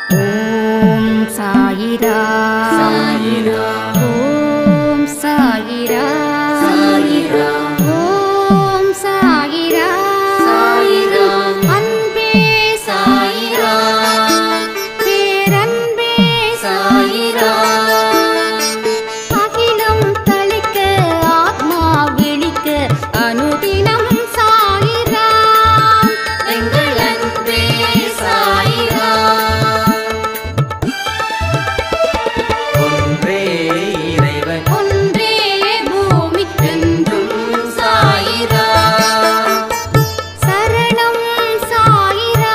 ஓம் சாயிரா சாயிரா ஓம் சாயிரா சாயிரா ஓம் சாயிரா சாயிரா அன்பே சாயிரா பேரன்பே சாயிரா அகிலம் தளிக்க ஆத்மா விழிக்க அனுதினம் சாயிரா எங்கள் அன்பே சாயிரா ஒன்றே இறைவன் ஒன்றே பூமிக்கென்றும் என்றும் சாயிரா சரணம் சாயிரா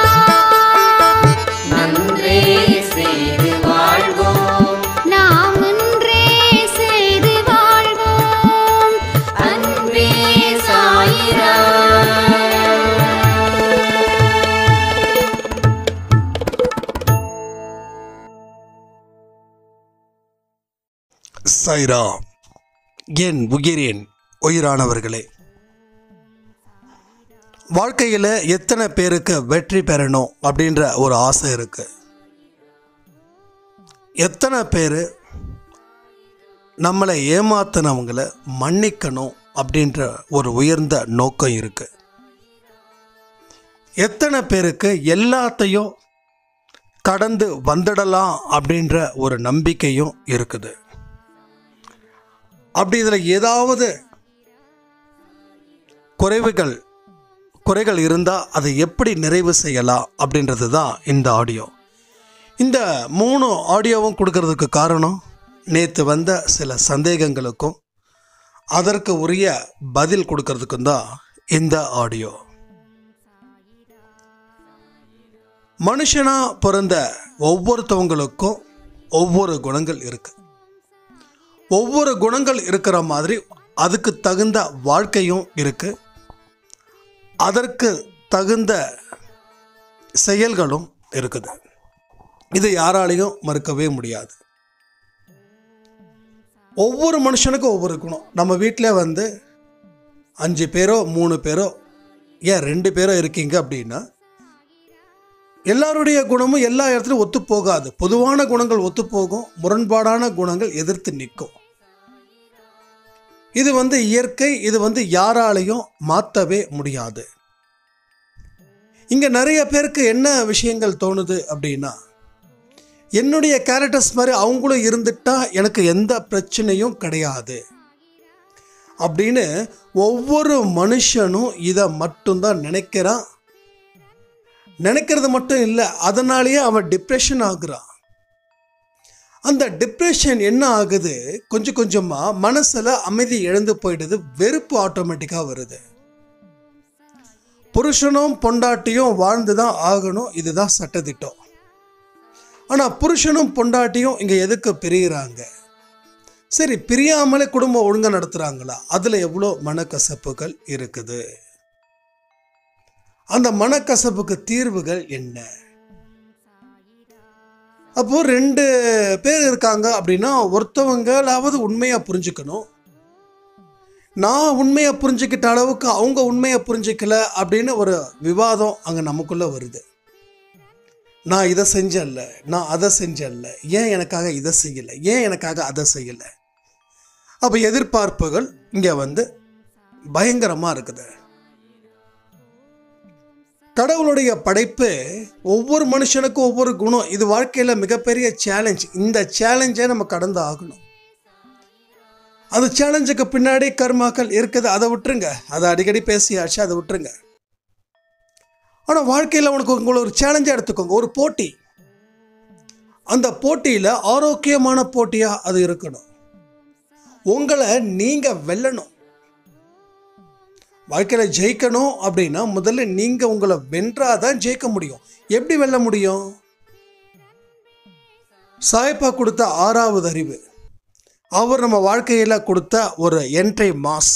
நன்றே செய்து வாழ்வோம் நாம் ஒன்றே செய்து வாழ்வோம் அன்பே சாயிரா சைரா என் உயிரின் உயிரானவர்களே வாழ்க்கையில் எத்தனை பேருக்கு வெற்றி பெறணும் அப்படின்ற ஒரு ஆசை இருக்கு எத்தனை பேர் நம்மளை ஏமாத்தினவங்கள மன்னிக்கணும் அப்படின்ற ஒரு உயர்ந்த நோக்கம் இருக்கு எத்தனை பேருக்கு எல்லாத்தையும் கடந்து வந்துடலாம் அப்படின்ற ஒரு நம்பிக்கையும் இருக்குது அப்படி இதில் ஏதாவது குறைவுகள் குறைகள் இருந்தால் அதை எப்படி நிறைவு செய்யலாம் அப்படின்றது தான் இந்த ஆடியோ இந்த மூணு ஆடியோவும் கொடுக்கறதுக்கு காரணம் நேற்று வந்த சில சந்தேகங்களுக்கும் அதற்கு உரிய பதில் கொடுக்கறதுக்கும் தான் இந்த ஆடியோ மனுஷனா பிறந்த ஒவ்வொருத்தவங்களுக்கும் ஒவ்வொரு குணங்கள் இருக்கு ஒவ்வொரு குணங்கள் இருக்கிற மாதிரி அதுக்கு தகுந்த வாழ்க்கையும் இருக்கு அதற்கு தகுந்த செயல்களும் இருக்குது இது யாராலையும் மறுக்கவே முடியாது ஒவ்வொரு மனுஷனுக்கும் ஒவ்வொரு குணம் நம்ம வீட்டில் வந்து அஞ்சு பேரோ மூணு பேரோ ஏன் ரெண்டு பேரோ இருக்கீங்க அப்படின்னா எல்லாருடைய குணமும் எல்லா இடத்துலையும் ஒத்து போகாது பொதுவான குணங்கள் ஒத்து போகும் முரண்பாடான குணங்கள் எதிர்த்து நிற்கும் இது வந்து இயற்கை இது வந்து யாராலையும் மாற்றவே முடியாது இங்கே நிறைய பேருக்கு என்ன விஷயங்கள் தோணுது அப்படின்னா என்னுடைய கேரக்டர்ஸ் மாதிரி அவங்களும் இருந்துட்டா எனக்கு எந்த பிரச்சனையும் கிடையாது அப்படின்னு ஒவ்வொரு மனுஷனும் இதை மட்டும்தான் நினைக்கிறான் நினைக்கிறது மட்டும் இல்லை அதனாலேயே அவன் டிப்ரெஷன் ஆகுறான் அந்த டிப்ரெஷன் என்ன ஆகுது கொஞ்சம் கொஞ்சமாக மனசில் அமைதி இழந்து போயிடுது வெறுப்பு ஆட்டோமேட்டிக்காக வருது புருஷனும் பொண்டாட்டியும் வாழ்ந்து தான் ஆகணும் இதுதான் சட்டத்திட்டம் ஆனால் புருஷனும் பொண்டாட்டியும் இங்கே எதுக்கு பிரிகிறாங்க சரி பிரியாமலே குடும்பம் ஒழுங்காக நடத்துகிறாங்களா அதில் எவ்வளோ மனக்கசப்புகள் இருக்குது அந்த மனக்கசப்புக்கு தீர்வுகள் என்ன அப்போ ரெண்டு பேர் இருக்காங்க அப்படின்னா ஒருத்தவங்களாவது உண்மையா புரிஞ்சுக்கணும் நான் உண்மையை புரிஞ்சுக்கிட்ட அளவுக்கு அவங்க உண்மையை புரிஞ்சுக்கல அப்படின்னு ஒரு விவாதம் அங்கே நமக்குள்ள வருது நான் இதை செஞ்சேன்ல நான் அதை செஞ்சேன்ல ஏன் எனக்காக இதை செய்யலை ஏன் எனக்காக அதை செய்யலை அப்போ எதிர்பார்ப்புகள் இங்கே வந்து பயங்கரமாக இருக்குது கடவுளுடைய படைப்பு ஒவ்வொரு மனுஷனுக்கும் ஒவ்வொரு குணம் இது வாழ்க்கையில் மிகப்பெரிய சேலஞ்ச் இந்த சேலஞ்சை நம்ம கடந்து ஆகணும் அது சேலஞ்சுக்கு பின்னாடி கர்மாக்கள் இருக்குது அதை விட்டுருங்க அதை அடிக்கடி பேசியாச்சு அதை விட்டுருங்க ஆனால் வாழ்க்கையில் உனக்கு உங்களை ஒரு சேலஞ்சாக எடுத்துக்கோங்க ஒரு போட்டி அந்த போட்டியில் ஆரோக்கியமான போட்டியாக அது இருக்கணும் உங்களை நீங்கள் வெல்லணும் வாழ்க்கையில் ஜெயிக்கணும் அப்படின்னா முதல்ல நீங்கள் உங்களை வென்றாதான் ஜெயிக்க முடியும் எப்படி வெல்ல முடியும் சாய்ப்பா கொடுத்த ஆறாவது அறிவு அவர் நம்ம வாழ்க்கையில் கொடுத்த ஒரு என்ட்ரி மாஸ்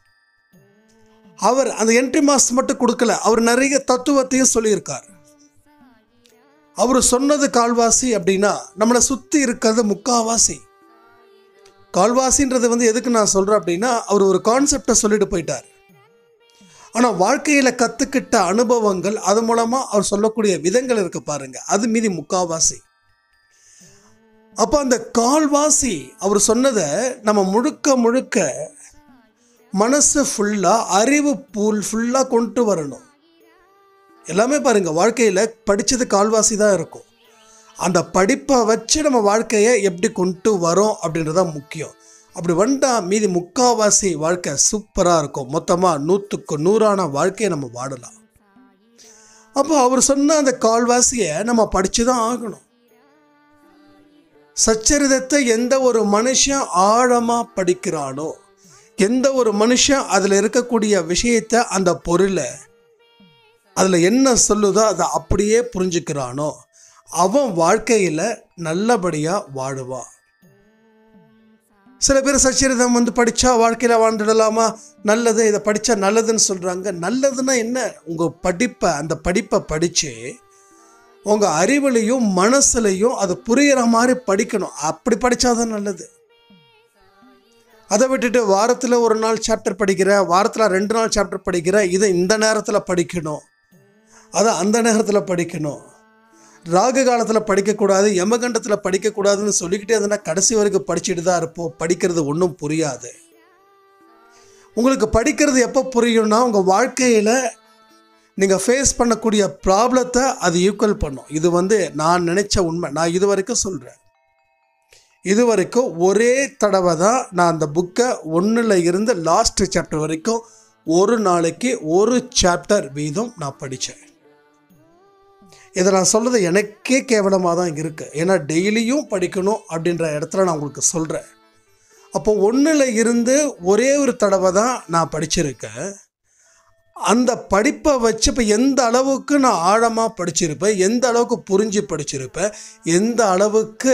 அவர் அந்த என்ட்ரி மாஸ் மட்டும் கொடுக்கல அவர் நிறைய தத்துவத்தையும் சொல்லியிருக்கார் அவர் சொன்னது கால்வாசி அப்படின்னா நம்மளை சுற்றி இருக்கிறது முக்காவாசி கால்வாசின்றது வந்து எதுக்கு நான் சொல்கிறேன் அப்படின்னா அவர் ஒரு கான்செப்டை சொல்லிட்டு போயிட்டார் ஆனால் வாழ்க்கையில் கற்றுக்கிட்ட அனுபவங்கள் அது மூலமாக அவர் சொல்லக்கூடிய விதங்கள் இருக்கு பாருங்க அது மீதி முக்காவாசி அப்போ அந்த கால்வாசி அவர் சொன்னதை நம்ம முழுக்க முழுக்க மனசு ஃபுல்லாக அறிவு பூல் ஃபுல்லாக கொண்டு வரணும் எல்லாமே பாருங்கள் வாழ்க்கையில் படித்தது கால்வாசி தான் இருக்கும் அந்த படிப்பை வச்சு நம்ம வாழ்க்கையை எப்படி கொண்டு வரோம் அப்படின்றது தான் முக்கியம் அப்படி வந்தா மீதி முக்காவாசி வாழ்க்கை சூப்பராக இருக்கும் மொத்தமாக நூற்றுக்கு நூறான வாழ்க்கையை நம்ம வாடலாம் அப்போ அவர் சொன்ன அந்த கால்வாசியை நம்ம படித்து தான் ஆகணும் சச்சரிதத்தை எந்த ஒரு மனுஷன் ஆழமாக படிக்கிறானோ எந்த ஒரு மனுஷன் அதில் இருக்கக்கூடிய விஷயத்தை அந்த பொருளை அதில் என்ன சொல்லுதோ அதை அப்படியே புரிஞ்சுக்கிறானோ அவன் வாழ்க்கையில் நல்லபடியாக வாழுவான் சில பேர் சச்சரிதம் வந்து படித்தா வாழ்க்கையில் வாழ்ந்துடலாமா நல்லது இதை படித்தா நல்லதுன்னு சொல்கிறாங்க நல்லதுன்னா என்ன உங்கள் படிப்பை அந்த படிப்பை படித்து உங்கள் அறிவுலையும் மனசுலையும் அது புரிகிற மாதிரி படிக்கணும் அப்படி படித்தாதான் நல்லது அதை விட்டுட்டு வாரத்தில் ஒரு நாள் சாப்டர் படிக்கிற வாரத்தில் ரெண்டு நாள் சாப்டர் படிக்கிற இதை இந்த நேரத்தில் படிக்கணும் அதை அந்த நேரத்தில் படிக்கணும் ராகு காலத்தில் படிக்கக்கூடாது யமகண்டத்தில் படிக்கக்கூடாதுன்னு சொல்லிக்கிட்டே இருந்தால் கடைசி வரைக்கும் படிச்சுட்டு தான் இருப்போம் படிக்கிறது ஒன்றும் புரியாது உங்களுக்கு படிக்கிறது எப்போ புரியும்னா உங்கள் வாழ்க்கையில் நீங்கள் ஃபேஸ் பண்ணக்கூடிய ப்ராப்ளத்தை அது ஈக்குவல் பண்ணும் இது வந்து நான் நினச்ச உண்மை நான் இது வரைக்கும் சொல்கிறேன் இது வரைக்கும் ஒரே தடவை தான் நான் அந்த புக்கை ஒன்றில் இருந்து லாஸ்ட் சாப்டர் வரைக்கும் ஒரு நாளைக்கு ஒரு சாப்டர் வீதம் நான் படித்தேன் இதை நான் சொல்கிறது எனக்கே கேவலமாக தான் இருக்குது ஏன்னா டெய்லியும் படிக்கணும் அப்படின்ற இடத்துல நான் உங்களுக்கு சொல்கிறேன் அப்போ ஒன்றில் இருந்து ஒரே ஒரு தடவை தான் நான் படிச்சிருக்கேன் அந்த படிப்பை வச்சு இப்போ எந்த அளவுக்கு நான் ஆழமாக படிச்சிருப்பேன் எந்த அளவுக்கு புரிஞ்சு படிச்சிருப்பேன் எந்த அளவுக்கு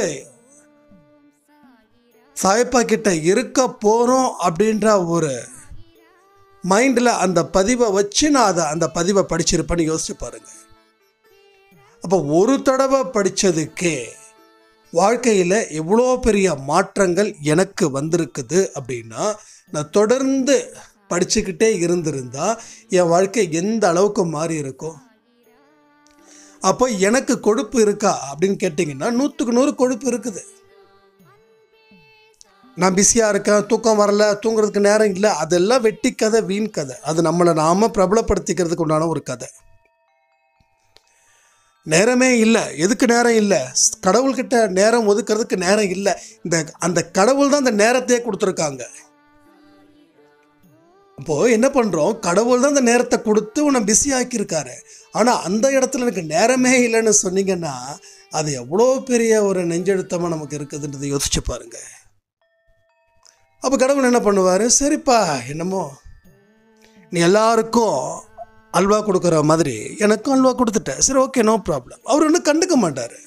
சாயப்பா கிட்ட இருக்க போகிறோம் அப்படின்ற ஒரு மைண்டில் அந்த பதிவை வச்சு நான் அதை அந்த பதிவை படிச்சிருப்பேன்னு யோசிச்சு பாருங்க அப்போ ஒரு தடவை படித்ததுக்கே வாழ்க்கையில் எவ்வளோ பெரிய மாற்றங்கள் எனக்கு வந்திருக்குது அப்படின்னா நான் தொடர்ந்து படிச்சுக்கிட்டே இருந்திருந்தா என் வாழ்க்கை எந்த அளவுக்கு மாறி இருக்கும் அப்போ எனக்கு கொழுப்பு இருக்கா அப்படின்னு கேட்டிங்கன்னா நூற்றுக்கு நூறு கொழுப்பு இருக்குது நான் பிஸியாக இருக்கேன் தூக்கம் வரல தூங்குறதுக்கு நேரம் இல்லை அதெல்லாம் வெட்டி கதை வீண் கதை அது நம்மளை நாம பிரபலப்படுத்திக்கிறதுக்கு உண்டான ஒரு கதை நேரமே இல்லை எதுக்கு நேரம் இல்லை கடவுள்கிட்ட நேரம் ஒதுக்கிறதுக்கு நேரம் இல்லை இந்த அந்த கடவுள் தான் அந்த நேரத்தையே கொடுத்துருக்காங்க அப்போது என்ன பண்ணுறோம் கடவுள் தான் அந்த நேரத்தை கொடுத்து உன்னை பிஸி ஆக்கியிருக்காரு ஆனால் அந்த இடத்துல எனக்கு நேரமே இல்லைன்னு சொன்னீங்கன்னா அது எவ்வளோ பெரிய ஒரு நெஞ்செழுத்தமாக நமக்கு இருக்குதுன்றதை யோசிச்சு பாருங்க அப்போ கடவுள் என்ன பண்ணுவார் சரிப்பா என்னமோ நீ எல்லாருக்கும் அல்வா கொடுக்குற மாதிரி எனக்கும் அல்வா கொடுத்துட்டேன் சரி ஓகே நோ ப்ராப்ளம் அவர் ஒன்றும் கண்டுக்க மாட்டார்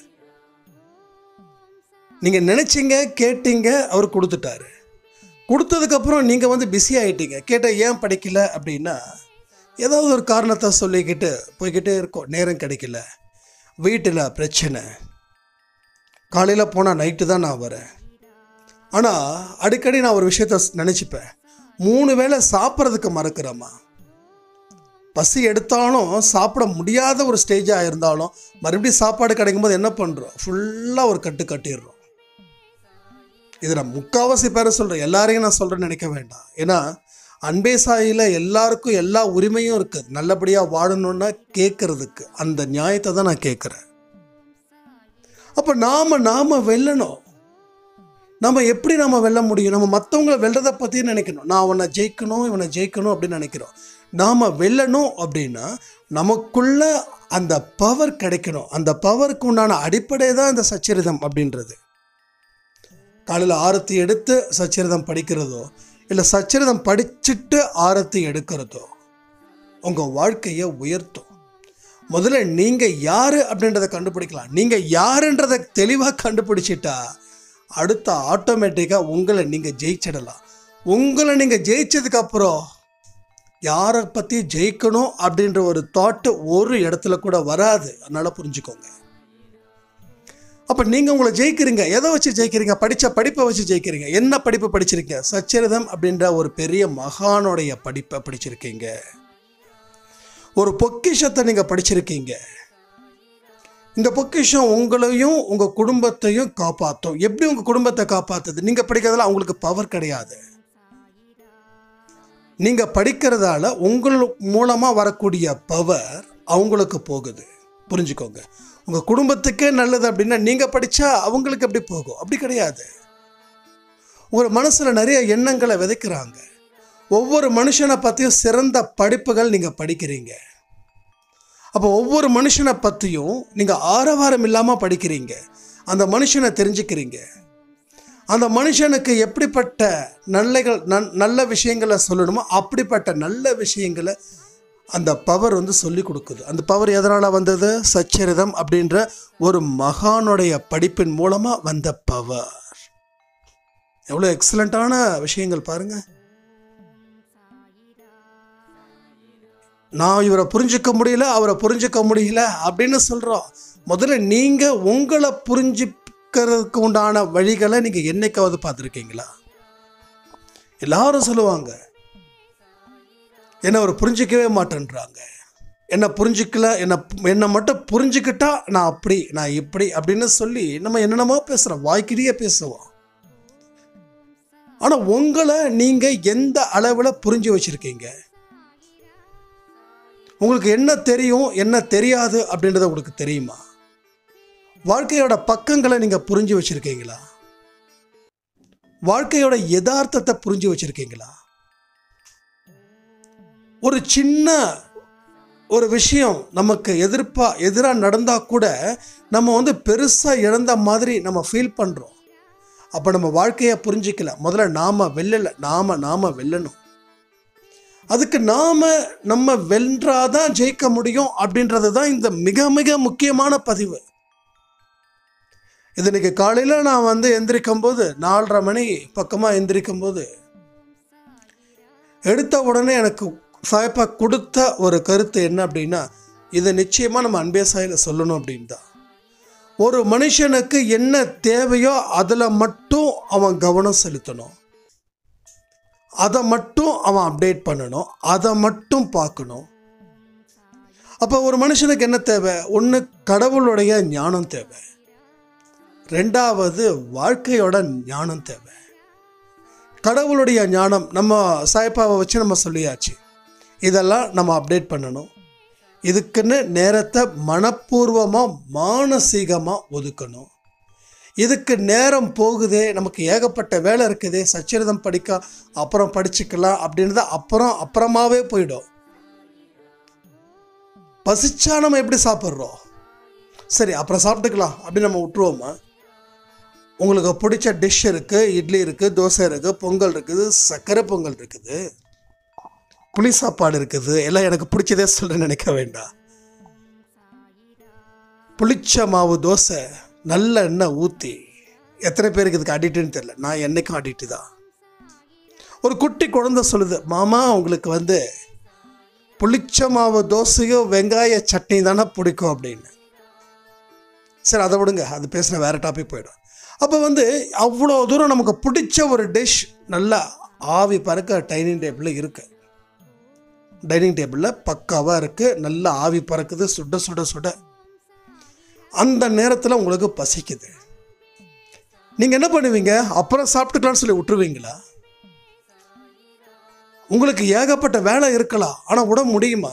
நீங்கள் நினச்சிங்க கேட்டீங்க அவர் கொடுத்துட்டாரு கொடுத்ததுக்கப்புறம் நீங்கள் வந்து பிஸி ஆகிட்டீங்க கேட்டால் ஏன் படிக்கல அப்படின்னா ஏதாவது ஒரு காரணத்தை சொல்லிக்கிட்டு போய்கிட்டே இருக்கோம் நேரம் கிடைக்கல வீட்டில் பிரச்சனை காலையில் போனால் நைட்டு தான் நான் வரேன் ஆனால் அடிக்கடி நான் ஒரு விஷயத்த நினச்சிப்பேன் மூணு வேளை சாப்பிட்றதுக்கு மறக்கிறேம்மா பசி எடுத்தாலும் சாப்பிட முடியாத ஒரு ஸ்டேஜாக இருந்தாலும் மறுபடியும் சாப்பாடு கிடைக்கும்போது என்ன பண்ணுறோம் ஃபுல்லாக ஒரு கட்டு கட்டிடுறோம் இது நான் முக்காவாசி பேரை சொல்கிறேன் எல்லாரையும் நான் சொல்கிறேன்னு நினைக்க வேண்டாம் ஏன்னா அன்பே சாயில எல்லாருக்கும் எல்லா உரிமையும் இருக்குது நல்லபடியாக வாழணும்னா கேட்கறதுக்கு அந்த நியாயத்தை தான் நான் கேட்குறேன் அப்போ நாம் நாம் வெல்லணும் நம்ம எப்படி நம்ம வெல்ல முடியும் நம்ம மற்றவங்கள வெல்றதை பற்றியும் நினைக்கணும் நான் அவனை ஜெயிக்கணும் இவனை ஜெயிக்கணும் அப்படின்னு நினைக்கிறோம் நாம் வெல்லணும் அப்படின்னா நமக்குள்ள அந்த பவர் கிடைக்கணும் அந்த பவருக்கு உண்டான அடிப்படை தான் இந்த சச்சரிதம் அப்படின்றது காலையில் ஆரத்தி எடுத்து சச்சரிதம் படிக்கிறதோ இல்லை சச்சரிதம் படிச்சுட்டு ஆரத்தி எடுக்கிறதோ உங்கள் வாழ்க்கையை உயர்த்தும் முதல்ல நீங்கள் யார் அப்படின்றத கண்டுபிடிக்கலாம் நீங்கள் யாருன்றதை தெளிவாக கண்டுபிடிச்சிட்டா அடுத்த ஆட்டோமேட்டிக்காக உங்களை நீங்கள் ஜெயிச்சிடலாம் உங்களை நீங்கள் ஜெயிச்சதுக்கப்புறம் யாரை பற்றி ஜெயிக்கணும் அப்படின்ற ஒரு தாட்டு ஒரு இடத்துல கூட வராது அதனால் புரிஞ்சுக்கோங்க அப்போ நீங்கள் உங்களை ஜெயிக்கிறீங்க எதை வச்சு ஜெயிக்கிறீங்க படித்த படிப்பை வச்சு ஜெயிக்கிறீங்க என்ன படிப்பு படிச்சிருக்கீங்க சச்சரிதம் அப்படின்ற ஒரு பெரிய மகானுடைய படிப்பை படிச்சிருக்கீங்க ஒரு பொக்கிஷத்தை நீங்கள் படிச்சிருக்கீங்க இந்த பொக்கிஷம் உங்களையும் உங்கள் குடும்பத்தையும் காப்பாற்றும் எப்படி உங்கள் குடும்பத்தை காப்பாற்றுது நீங்கள் படிக்கிறதுல அவங்களுக்கு பவர் கிடையாது நீங்கள் படிக்கிறதால உங்கள் மூலமாக வரக்கூடிய பவர் அவங்களுக்கு போகுது புரிஞ்சுக்கோங்க உங்கள் குடும்பத்துக்கே நல்லது அப்படின்னா நீங்கள் படித்தா அவங்களுக்கு எப்படி போகும் அப்படி கிடையாது உங்கள் மனசில் நிறைய எண்ணங்களை விதைக்கிறாங்க ஒவ்வொரு மனுஷனை பற்றியும் சிறந்த படிப்புகள் நீங்கள் படிக்கிறீங்க அப்போ ஒவ்வொரு மனுஷனை பற்றியும் நீங்கள் ஆரவாரம் இல்லாமல் படிக்கிறீங்க அந்த மனுஷனை தெரிஞ்சுக்கிறீங்க அந்த மனுஷனுக்கு எப்படிப்பட்ட நல்லகள் நன் நல்ல விஷயங்களை சொல்லணுமோ அப்படிப்பட்ட நல்ல விஷயங்களை அந்த பவர் வந்து சொல்லி கொடுக்குது அந்த பவர் எதனால் வந்தது சச்சரிதம் அப்படின்ற ஒரு மகானுடைய படிப்பின் மூலமாக வந்த பவர் எவ்வளோ எக்ஸலண்ட்டான விஷயங்கள் பாருங்க நான் இவரை புரிஞ்சுக்க முடியல அவரை புரிஞ்சுக்க முடியல அப்படின்னு சொல்கிறோம் முதல்ல நீங்கள் உங்களை புரிஞ்சுக்கிறதுக்கு உண்டான வழிகளை நீங்கள் என்னைக்காவது பார்த்துருக்கீங்களா எல்லாரும் சொல்லுவாங்க என்னை அவர் புரிஞ்சிக்கவே மாட்டேன்றாங்க என்னை புரிஞ்சிக்கல என்னை என்னை மட்டும் புரிஞ்சுக்கிட்டா நான் அப்படி நான் இப்படி அப்படின்னு சொல்லி நம்ம என்னென்னமோ பேசுகிறோம் வாய்க்கிலேயே பேசுவோம் ஆனால் உங்களை நீங்கள் எந்த அளவில் புரிஞ்சு வச்சுருக்கீங்க உங்களுக்கு என்ன தெரியும் என்ன தெரியாது அப்படின்றத உங்களுக்கு தெரியுமா வாழ்க்கையோட பக்கங்களை நீங்கள் புரிஞ்சு வச்சுருக்கீங்களா வாழ்க்கையோட யதார்த்தத்தை புரிஞ்சு வச்சுருக்கீங்களா ஒரு சின்ன ஒரு விஷயம் நமக்கு எதிர்ப்பா எதிராக நடந்தால் கூட நம்ம வந்து பெருசாக இழந்த மாதிரி நம்ம ஃபீல் பண்ணுறோம் அப்போ நம்ம வாழ்க்கையை புரிஞ்சிக்கல முதல்ல நாம் வெல்லலை நாம் நாம் வெல்லணும் அதுக்கு நாம் நம்ம வென்றாதான் ஜெயிக்க முடியும் அப்படின்றது தான் இந்த மிக மிக முக்கியமான பதிவு இது இன்னைக்கு காலையில் நான் வந்து எந்திரிக்கும் போது நாலரை மணி பக்கமாக எந்திரிக்கும் போது எடுத்த உடனே எனக்கு சாய்ப்பா கொடுத்த ஒரு கருத்து என்ன அப்படின்னா இதை நிச்சயமாக நம்ம அன்பே சாயில் சொல்லணும் அப்படின்னு தான் ஒரு மனுஷனுக்கு என்ன தேவையோ அதில் மட்டும் அவன் கவனம் செலுத்தணும் அதை மட்டும் அவன் அப்டேட் பண்ணணும் அதை மட்டும் பார்க்கணும் அப்போ ஒரு மனுஷனுக்கு என்ன தேவை ஒன்று கடவுளுடைய ஞானம் தேவை ரெண்டாவது வாழ்க்கையோட ஞானம் தேவை கடவுளுடைய ஞானம் நம்ம சாய்ப்பாவை வச்சு நம்ம சொல்லியாச்சு இதெல்லாம் நம்ம அப்டேட் பண்ணணும் இதுக்குன்னு நேரத்தை மனப்பூர்வமாக மானசீகமாக ஒதுக்கணும் இதுக்கு நேரம் போகுதே நமக்கு ஏகப்பட்ட வேலை இருக்குதே சச்சரிதம் படிக்க அப்புறம் படிச்சுக்கலாம் அப்படின்றத அப்புறம் அப்புறமாவே போயிடும் பசிச்சா நம்ம எப்படி சாப்பிட்றோம் சரி அப்புறம் சாப்பிட்டுக்கலாம் அப்படின்னு நம்ம விட்டுருவோமா உங்களுக்கு பிடிச்ச டிஷ் இருக்குது இட்லி இருக்குது தோசை இருக்குது பொங்கல் இருக்குது சர்க்கரை பொங்கல் இருக்குது புளி சாப்பாடு இருக்குது எல்லாம் எனக்கு பிடிச்சதே சொல்ல நினைக்க வேண்டாம் புளிச்ச மாவு தோசை நல்ல எண்ணெய் ஊற்றி எத்தனை பேருக்கு இதுக்கு அடிக்ட்டுன்னு தெரியல நான் என்னைக்கும் அடிக்ட்டு தான் ஒரு குட்டி குழந்தை சொல்லுது மாமா உங்களுக்கு வந்து புளிச்ச மாவு தோசையும் வெங்காய சட்னி தானே பிடிக்கும் அப்படின்னு சரி அதை விடுங்க அது பேசின வேறு டாபிக் போயிடும் அப்போ வந்து அவ்வளோ தூரம் நமக்கு பிடிச்ச ஒரு டிஷ் நல்லா ஆவி பறக்க டைனிங் டேபிளில் இருக்கு டைனிங் டேபிளில் பக்காவாக இருக்குது நல்லா ஆவி பறக்குது சுட சுட சுட அந்த நேரத்தில் உங்களுக்கு பசிக்குது நீங்கள் என்ன பண்ணுவீங்க அப்புறம் சாப்பிட்டுக்கலாம்னு சொல்லி விட்டுருவீங்களா உங்களுக்கு ஏகப்பட்ட வேலை இருக்கலாம் ஆனால் விட முடியுமா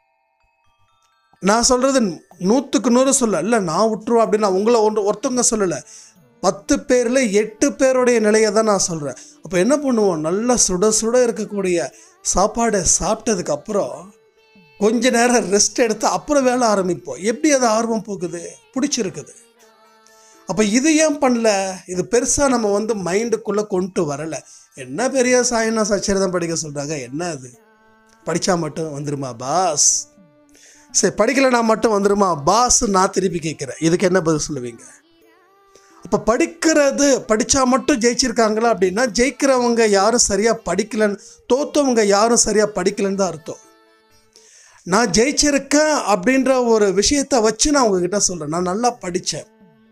நான் சொல்கிறது நூற்றுக்கு நூறு சொல்ல இல்லை நான் விட்டுருவேன் அப்படின்னு நான் உங்களை ஒன்று ஒருத்தவங்க சொல்லலை பத்து பேரில் எட்டு பேருடைய நிலையை தான் நான் சொல்கிறேன் அப்போ என்ன பண்ணுவோம் நல்லா சுட சுட இருக்கக்கூடிய சாப்பாடை சாப்பிட்டதுக்கு அப்புறம் கொஞ்ச நேரம் ரெஸ்ட் எடுத்து அப்புறம் வேலை ஆரம்பிப்போம் எப்படி அது ஆர்வம் போகுது பிடிச்சிருக்குது அப்போ இது ஏன் பண்ணல இது பெருசாக நம்ம வந்து மைண்டுக்குள்ளே கொண்டு வரலை என்ன பெரிய சாயனா சச்சரிதம் படிக்க சொல்கிறாங்க என்ன அது படித்தா மட்டும் வந்துருமா பாஸ் சரி படிக்கலைனா மட்டும் வந்துருமா பாஸ் நான் திருப்பி கேட்குறேன் இதுக்கு என்ன பதில் சொல்லுவீங்க அப்போ படிக்கிறது படித்தா மட்டும் ஜெயிச்சிருக்காங்களா அப்படின்னா ஜெயிக்கிறவங்க யாரும் சரியாக படிக்கலன்னு தோத்தவங்க யாரும் சரியாக படிக்கலன்னு தான் அர்த்தம் நான் ஜெயிச்சிருக்கேன் அப்படின்ற ஒரு விஷயத்தை வச்சு நான் உங்ககிட்ட சொல்கிறேன் நான் நல்லா படித்தேன்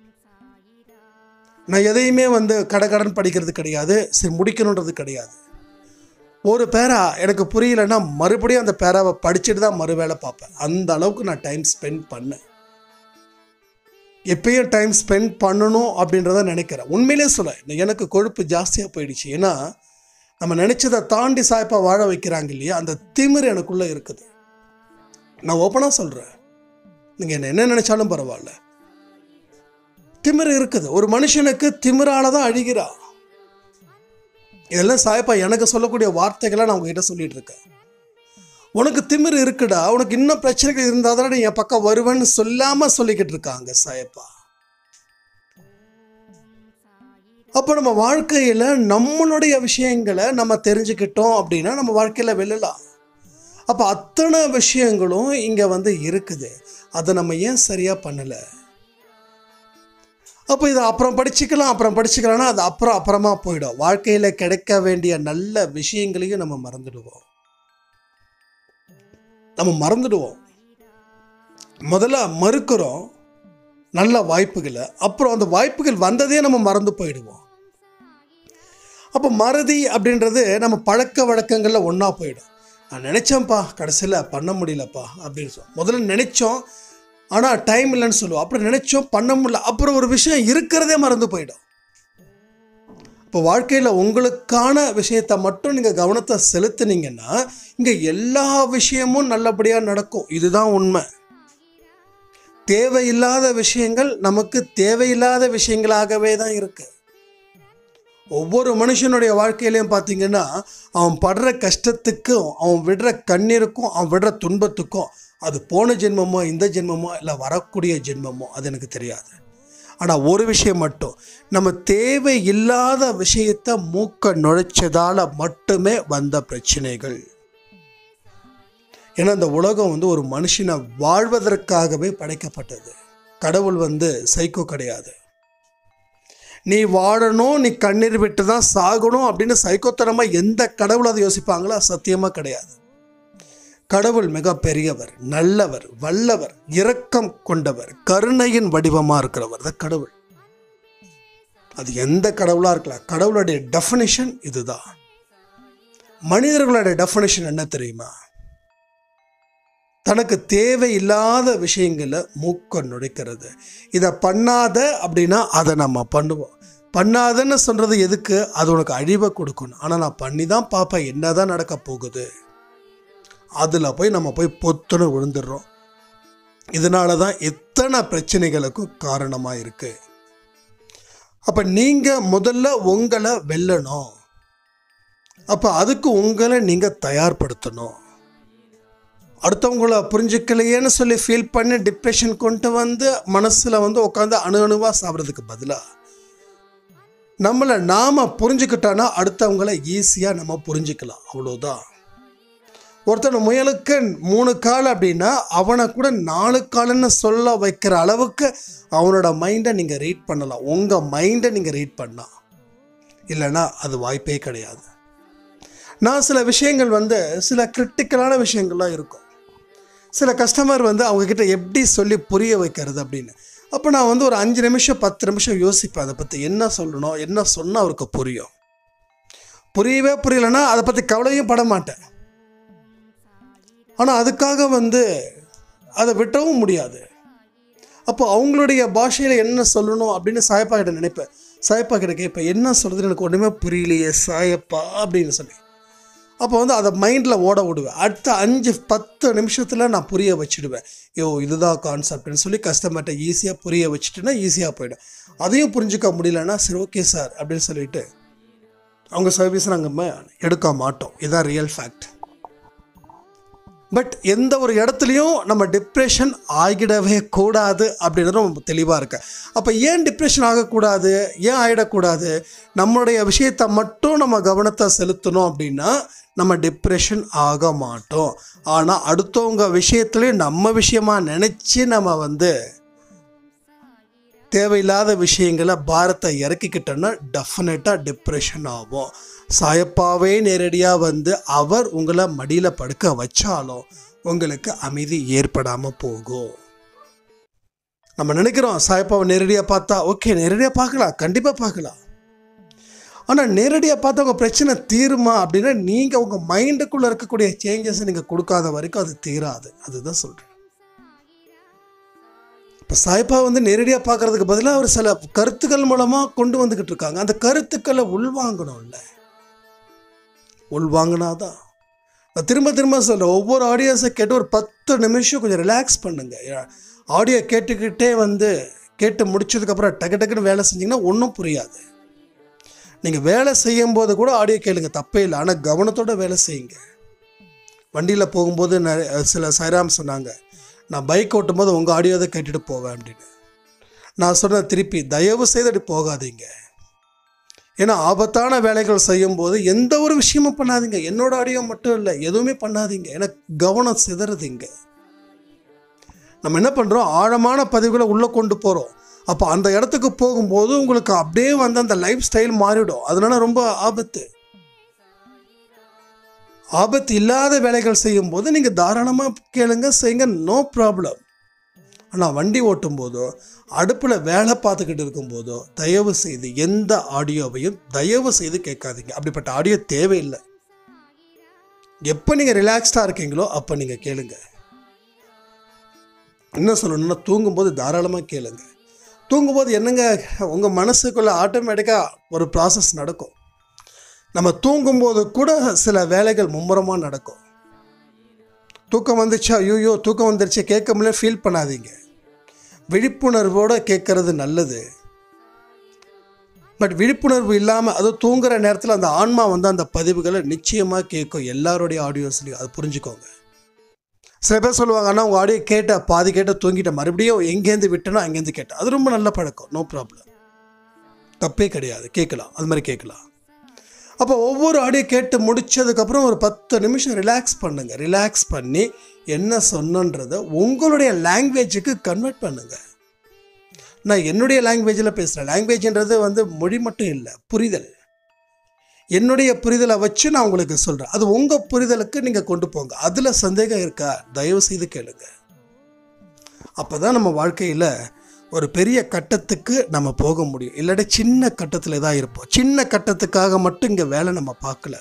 நான் எதையுமே வந்து கடகடன் படிக்கிறது கிடையாது சரி முடிக்கணுன்றது கிடையாது ஒரு பேரா எனக்கு புரியலன்னா மறுபடியும் அந்த பேராவை படிச்சுட்டு தான் மறு வேலை பார்ப்பேன் அந்த அளவுக்கு நான் டைம் ஸ்பெண்ட் பண்ணேன் எப்பயும் டைம் ஸ்பெண்ட் பண்ணணும் அப்படின்றத நினைக்கிறேன் உண்மையிலே சொல்ல எனக்கு கொழுப்பு ஜாஸ்தியாக போயிடுச்சு ஏன்னா நம்ம நினச்சதை தாண்டி சாய்ப்பா வாழ வைக்கிறாங்க இல்லையா அந்த திமிர் எனக்குள்ளே இருக்குது நான் ஓப்பனாக சொல்கிறேன் நீங்கள் என்ன என்ன நினச்சாலும் பரவாயில்ல திமிர் இருக்குது ஒரு மனுஷனுக்கு திமிரால தான் அழிகிறா இதெல்லாம் சாயப்பா எனக்கு சொல்லக்கூடிய வார்த்தைகளை நான் உங்ககிட்ட சொல்லிட்டு இருக்கேன் உனக்கு திமிர் இருக்குடா உனக்கு இன்னும் பிரச்சனைகள் இருந்தால் தானே நீ என் பக்கம் வருவேன்னு சொல்லாம சொல்லிக்கிட்டு இருக்காங்க சாயப்பா அப்போ நம்ம வாழ்க்கையில் நம்மளுடைய விஷயங்களை நம்ம தெரிஞ்சுக்கிட்டோம் அப்படின்னா நம்ம வாழ்க்கையில் வெல்லலாம் அப்போ அத்தனை விஷயங்களும் இங்கே வந்து இருக்குது அதை நம்ம ஏன் சரியாக பண்ணலை அப்போ இதை அப்புறம் படிச்சுக்கலாம் அப்புறம் படிச்சுக்கலாம்னா அது அப்புறம் அப்புறமா போயிடும் வாழ்க்கையில் கிடைக்க வேண்டிய நல்ல விஷயங்களையும் நம்ம மறந்துடுவோம் நம்ம மறந்துடுவோம் முதல்ல மறுக்கிறோம் நல்ல வாய்ப்புகளை அப்புறம் அந்த வாய்ப்புகள் வந்ததே நம்ம மறந்து போயிடுவோம் அப்போ மறதி அப்படின்றது நம்ம பழக்க வழக்கங்களில் ஒன்றா போயிடும் நான் நினச்சேன்ப்பா கடைசியில் பண்ண முடியலப்பா அப்படின்னு சொல்லி முதல்ல நினச்சோம் ஆனால் டைம் இல்லைன்னு சொல்லுவோம் அப்புறம் நினச்சோம் பண்ண முடியல அப்புறம் ஒரு விஷயம் இருக்கிறதே மறந்து போயிடும் இப்போ வாழ்க்கையில் உங்களுக்கான விஷயத்தை மட்டும் நீங்கள் கவனத்தை செலுத்துனீங்கன்னா இங்கே எல்லா விஷயமும் நல்லபடியாக நடக்கும் இதுதான் உண்மை தேவையில்லாத விஷயங்கள் நமக்கு தேவையில்லாத விஷயங்களாகவே தான் இருக்கு ஒவ்வொரு மனுஷனுடைய வாழ்க்கையிலையும் பார்த்தீங்கன்னா அவன் படுற கஷ்டத்துக்கும் அவன் விடுற கண்ணீருக்கும் அவன் விடுற துன்பத்துக்கும் அது போன ஜென்மமோ இந்த ஜென்மமோ இல்லை வரக்கூடிய ஜென்மமோ அது எனக்கு தெரியாது ஆனால் ஒரு விஷயம் மட்டும் நம்ம தேவையில்லாத விஷயத்தை மூக்க நுழைச்சதால மட்டுமே வந்த பிரச்சனைகள் ஏன்னா இந்த உலகம் வந்து ஒரு மனுஷனை வாழ்வதற்காகவே படைக்கப்பட்டது கடவுள் வந்து சைக்கோ கிடையாது நீ வாழணும் நீ கண்ணீர் விட்டு தான் சாகணும் அப்படின்னு சைக்கோத்தனமாக எந்த கடவுள் அதை யோசிப்பாங்களோ சத்தியமாக கிடையாது கடவுள் மிக பெரியவர் நல்லவர் வல்லவர் இரக்கம் கொண்டவர் கருணையின் வடிவமாக இருக்கிறவர் தான் கடவுள் அது எந்த கடவுளாக இருக்கலாம் கடவுளுடைய டெஃபினிஷன் இதுதான் மனிதர்களுடைய டெஃபினிஷன் என்ன தெரியுமா தனக்கு தேவையில்லாத விஷயங்களை மூக்க நுழைக்கிறது இதை பண்ணாத அப்படின்னா அதை நம்ம பண்ணுவோம் பண்ணாதன்னு சொல்கிறது எதுக்கு அது உனக்கு அழிவை கொடுக்கணும் ஆனால் நான் பண்ணி தான் பார்ப்பேன் என்ன தான் நடக்க போகுது அதில் போய் நம்ம போய் பொத்துன்னு விழுந்துடுறோம் இதனால தான் இத்தனை பிரச்சனைகளுக்கும் காரணமாக இருக்குது அப்போ நீங்கள் முதல்ல உங்களை வெல்லணும் அப்போ அதுக்கு உங்களை நீங்கள் தயார்படுத்தணும் அடுத்தவங்கள புரிஞ்சுக்கலையேன்னு சொல்லி ஃபீல் பண்ணி டிப்ரெஷன் கொண்டு வந்து மனசில் வந்து உட்காந்து அணு அணுவாக சாப்பிட்றதுக்கு பதிலாக நம்மளை நாம் புரிஞ்சுக்கிட்டோன்னா அடுத்தவங்கள ஈஸியாக நம்ம புரிஞ்சுக்கலாம் அவ்வளோதான் ஒருத்தன் முயலுக்கு மூணு கால் அப்படின்னா அவனை கூட நாலு கால்னு சொல்ல வைக்கிற அளவுக்கு அவனோட மைண்டை நீங்கள் ரீட் பண்ணலாம் உங்கள் மைண்டை நீங்கள் ரீட் பண்ணலாம் இல்லைன்னா அது வாய்ப்பே கிடையாது நான் சில விஷயங்கள் வந்து சில கிரிட்டிக்கலான விஷயங்கள்லாம் இருக்கும் சில கஸ்டமர் வந்து அவங்கக்கிட்ட எப்படி சொல்லி புரிய வைக்கிறது அப்படின்னு அப்போ நான் வந்து ஒரு அஞ்சு நிமிஷம் பத்து நிமிஷம் யோசிப்பேன் அதை பற்றி என்ன சொல்லணும் என்ன சொன்னால் அவருக்கு புரியும் புரியவே புரியலைன்னா அதை பற்றி கவலையும் பட மாட்டேன் ஆனால் அதுக்காக வந்து அதை விட்டவும் முடியாது அப்போ அவங்களுடைய பாஷையில் என்ன சொல்லணும் அப்படின்னு சாயப்பா கிட்ட நினைப்பேன் சாயப்பா கிட்ட கேட்பேன் என்ன சொல்கிறது எனக்கு ஒன்றுமே புரியலையே சாயப்பா அப்படின்னு சொல்லி அப்போ வந்து அதை மைண்டில் ஓட விடுவேன் அடுத்த அஞ்சு பத்து நிமிஷத்தில் நான் புரிய வச்சுடுவேன் யோ இதுதான் கான்செப்ட்னு சொல்லி கஸ்டமர்கிட்ட ஈஸியாக புரிய வச்சுட்டுனா ஈஸியாக போயிடும் அதையும் புரிஞ்சுக்க முடியலன்னா சரி ஓகே சார் அப்படின்னு சொல்லிட்டு அவங்க சர்வீஸ் நாங்கள் எடுக்க மாட்டோம் இதுதான் ரியல் ஃபேக்ட் பட் எந்த ஒரு இடத்துலையும் நம்ம டிப்ரெஷன் ஆகிடவே கூடாது அப்படின்றது ரொம்ப தெளிவாக இருக்கு அப்போ ஏன் டிப்ரெஷன் ஆகக்கூடாது ஏன் ஆகிடக்கூடாது நம்மளுடைய விஷயத்தை மட்டும் நம்ம கவனத்தை செலுத்தணும் அப்படின்னா நம்ம டிப்ரெஷன் ஆக மாட்டோம் ஆனால் அடுத்தவங்க விஷயத்துலேயும் நம்ம விஷயமா நினச்சி நம்ம வந்து தேவையில்லாத விஷயங்களை பாரத்தை இறக்கிக்கிட்டோன்னா டெஃபினட்டாக டிப்ரெஷன் ஆகும் சாயப்பாவே நேரடியாக வந்து அவர் உங்களை மடியில் படுக்க வச்சாலும் உங்களுக்கு அமைதி ஏற்படாமல் போகும் நம்ம நினைக்கிறோம் சாயப்பாவை நேரடியாக பார்த்தா ஓகே நேரடியாக பார்க்கலாம் கண்டிப்பாக பார்க்கலாம் ஆனால் நேரடியாக பார்த்தா உங்கள் பிரச்சனை தீருமா அப்படின்னா நீங்கள் உங்கள் மைண்டுக்குள்ளே இருக்கக்கூடிய சேஞ்சஸை நீங்கள் கொடுக்காத வரைக்கும் அது தீராது அதுதான் சொல்கிறேன் இப்போ சாய்பா வந்து நேரடியாக பார்க்கறதுக்கு பதிலாக அவர் சில கருத்துக்கள் மூலமாக கொண்டு வந்துக்கிட்டு இருக்காங்க அந்த கருத்துக்களை உள்வாங்கணும்ல உள்வாங்கினாதான் நான் திரும்ப திரும்ப சொல்கிறேன் ஒவ்வொரு ஆடியோஸை கேட்டு ஒரு பத்து நிமிஷம் கொஞ்சம் ரிலாக்ஸ் பண்ணுங்க ஆடியோ கேட்டுக்கிட்டே வந்து கேட்டு முடிச்சதுக்கப்புறம் டக்கு டக்குன்னு வேலை செஞ்சீங்கன்னா ஒன்றும் புரியாது நீங்கள் வேலை செய்யும்போது கூட ஆடியோ கேளுங்க தப்பே இல்லை ஆனால் கவனத்தோட வேலை செய்யுங்க வண்டியில் போகும்போது நிறைய சில சைராம் சொன்னாங்க நான் பைக் ஓட்டும் போது உங்கள் ஆடியோ தான் கேட்டுட்டு போவேன் அப்படின்னு நான் சொன்னேன் திருப்பி தயவு செய்து அப்படி போகாதீங்க ஏன்னா ஆபத்தான வேலைகள் செய்யும்போது எந்த ஒரு விஷயமும் பண்ணாதீங்க என்னோட ஆடியோ மட்டும் இல்லை எதுவுமே பண்ணாதீங்க ஏன்னா கவனம் சிதறதுங்க நம்ம என்ன பண்ணுறோம் ஆழமான பதிவுகளை உள்ளே கொண்டு போகிறோம் அப்போ அந்த இடத்துக்கு போகும்போது உங்களுக்கு அப்படியே வந்து அந்த லைஃப் ஸ்டைல் மாறிடும் அதனால ரொம்ப ஆபத்து ஆபத்து இல்லாத வேலைகள் செய்யும்போது நீங்கள் தாராளமாக கேளுங்க செய்யுங்க நோ ப்ராப்ளம் ஆனால் வண்டி ஓட்டும் போதோ அடுப்பில் வேலை பார்த்துக்கிட்டு இருக்கும்போதோ தயவு செய்து எந்த ஆடியோவையும் தயவு செய்து கேட்காதீங்க அப்படிப்பட்ட ஆடியோ தேவையில்லை எப்போ நீங்கள் ரிலாக்ஸ்டாக இருக்கீங்களோ அப்போ நீங்கள் கேளுங்க என்ன சொல்லணும்னா தூங்கும்போது தாராளமாக கேளுங்க தூங்கும்போது என்னங்க உங்கள் மனசுக்குள்ளே ஆட்டோமேட்டிக்காக ஒரு ப்ராசஸ் நடக்கும் நம்ம தூங்கும்போது கூட சில வேலைகள் மும்முரமாக நடக்கும் தூக்கம் வந்துச்சா ஐயோ தூக்கம் வந்துருச்சு கேட்க முடியல ஃபீல் பண்ணாதீங்க விழிப்புணர்வோடு கேட்கறது நல்லது பட் விழிப்புணர்வு இல்லாமல் அது தூங்குற நேரத்தில் அந்த ஆன்மா வந்து அந்த பதிவுகளை நிச்சயமாக கேட்கும் எல்லாருடைய ஆடியோஸ்லையும் அது புரிஞ்சுக்கோங்க சில பேர் சொல்லுவாங்க அண்ணா உங்கள் ஆடியோ கேட்ட பாதி கேட்ட தூங்கிட்டேன் மறுபடியும் எங்கேருந்து விட்டனோ அங்கேருந்து கேட்டேன் அது ரொம்ப நல்ல பழக்கம் நோ ப்ராப்ளம் தப்பே கிடையாது கேட்கலாம் அது மாதிரி கேட்கலாம் அப்போ ஒவ்வொரு ஆடியோ கேட்டு முடிச்சதுக்கப்புறம் ஒரு பத்து நிமிஷம் ரிலாக்ஸ் பண்ணுங்க ரிலாக்ஸ் பண்ணி என்ன சொன்னன்றதை உங்களுடைய லாங்குவேஜுக்கு கன்வெர்ட் பண்ணுங்க நான் என்னுடைய லாங்குவேஜில் பேசுகிறேன் லாங்குவேஜ்ன்றது வந்து மொழி மட்டும் இல்லை புரிதல் என்னுடைய புரிதலை வச்சு நான் உங்களுக்கு சொல்கிறேன் அது உங்கள் புரிதலுக்கு நீங்கள் கொண்டு போங்க அதில் சந்தேகம் இருக்கா தயவு செய்து கேளுங்க அப்போ தான் நம்ம வாழ்க்கையில் ஒரு பெரிய கட்டத்துக்கு நம்ம போக முடியும் இல்லாட்டி சின்ன கட்டத்தில் தான் இருப்போம் சின்ன கட்டத்துக்காக மட்டும் இங்கே வேலை நம்ம பார்க்கல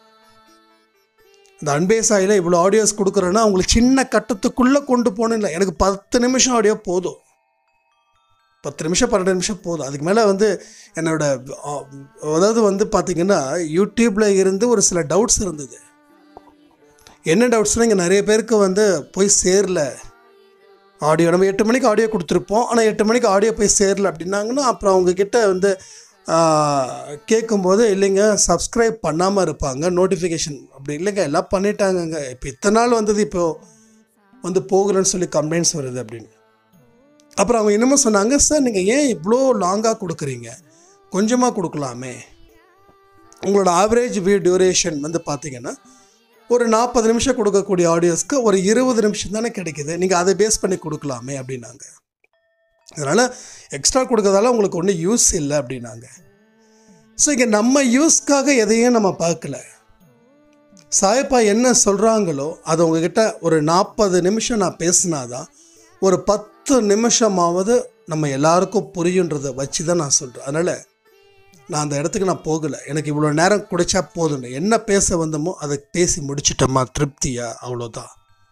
இந்த அன்பே சாயில் இவ்வளோ ஆடியோஸ் கொடுக்குறேன்னா அவங்களுக்கு சின்ன கட்டத்துக்குள்ளே கொண்டு போகணும் இல்லை எனக்கு பத்து நிமிஷம் ஆடியோ போதும் பத்து நிமிஷம் பன்னெண்டு நிமிஷம் போதும் அதுக்கு மேலே வந்து என்னோட ஆ, அதாவது வந்து பார்த்திங்கன்னா யூடியூப்பில் இருந்து ஒரு சில டவுட்ஸ் இருந்தது என்ன டவுட்ஸ்னால் இங்கே நிறைய பேருக்கு வந்து போய் சேரல ஆடியோ நம்ம எட்டு மணிக்கு ஆடியோ கொடுத்துருப்போம் ஆனால் எட்டு மணிக்கு ஆடியோ போய் சேரல அப்படின்னாங்கன்னா அப்புறம் அவங்கக்கிட்ட வந்து ஆ, கேட்கும்போது இல்லைங்க சப்ஸ்கிரைப் பண்ணாமல் இருப்பாங்க நோட்டிஃபிகேஷன் அப்படி இல்லைங்க எல்லாம் பண்ணிட்டாங்கங்க இப்போ இத்தனை நாள் வந்தது இப்போ வந்து போகலன்னு சொல்லி கம்ப்ளைண்ட்ஸ் வருது அப்படின்னு அப்புறம் அவங்க என்னமோ சொன்னாங்க சார் நீங்கள் ஏன் இவ்வளோ லாங்காக கொடுக்குறீங்க கொஞ்சமாக கொடுக்கலாமே உங்களோட ஆவரேஜ் வியூ டியூரேஷன் வந்து பார்த்தீங்கன்னா ஒரு நாற்பது நிமிஷம் கொடுக்கக்கூடிய ஆடியோஸ்க்கு ஒரு இருபது நிமிஷம் தானே கிடைக்குது நீங்கள் அதை பேஸ் பண்ணி கொடுக்கலாமே அப்படின்னாங்க அதனால் எக்ஸ்ட்ரா கொடுக்கறதால உங்களுக்கு ஒன்றும் யூஸ் இல்லை அப்படின்னாங்க ஸோ இங்கே நம்ம யூஸ்க்காக எதையும் நம்ம பார்க்கல சாயப்பா என்ன சொல்கிறாங்களோ அது உங்ககிட்ட ஒரு நாற்பது நிமிஷம் நான் பேசினாதான் ஒரு பத்து நிமிஷமாவது நம்ம எல்லாருக்கும் புரியுன்றதை வச்சு தான் நான் சொல்கிறேன் அதனால் நான் அந்த இடத்துக்கு நான் போகலை எனக்கு இவ்வளோ நேரம் குடிச்சா போதும் என்ன பேச வந்தோமோ அதை பேசி முடிச்சிட்டோமா திருப்தியா அவ்வளோதான்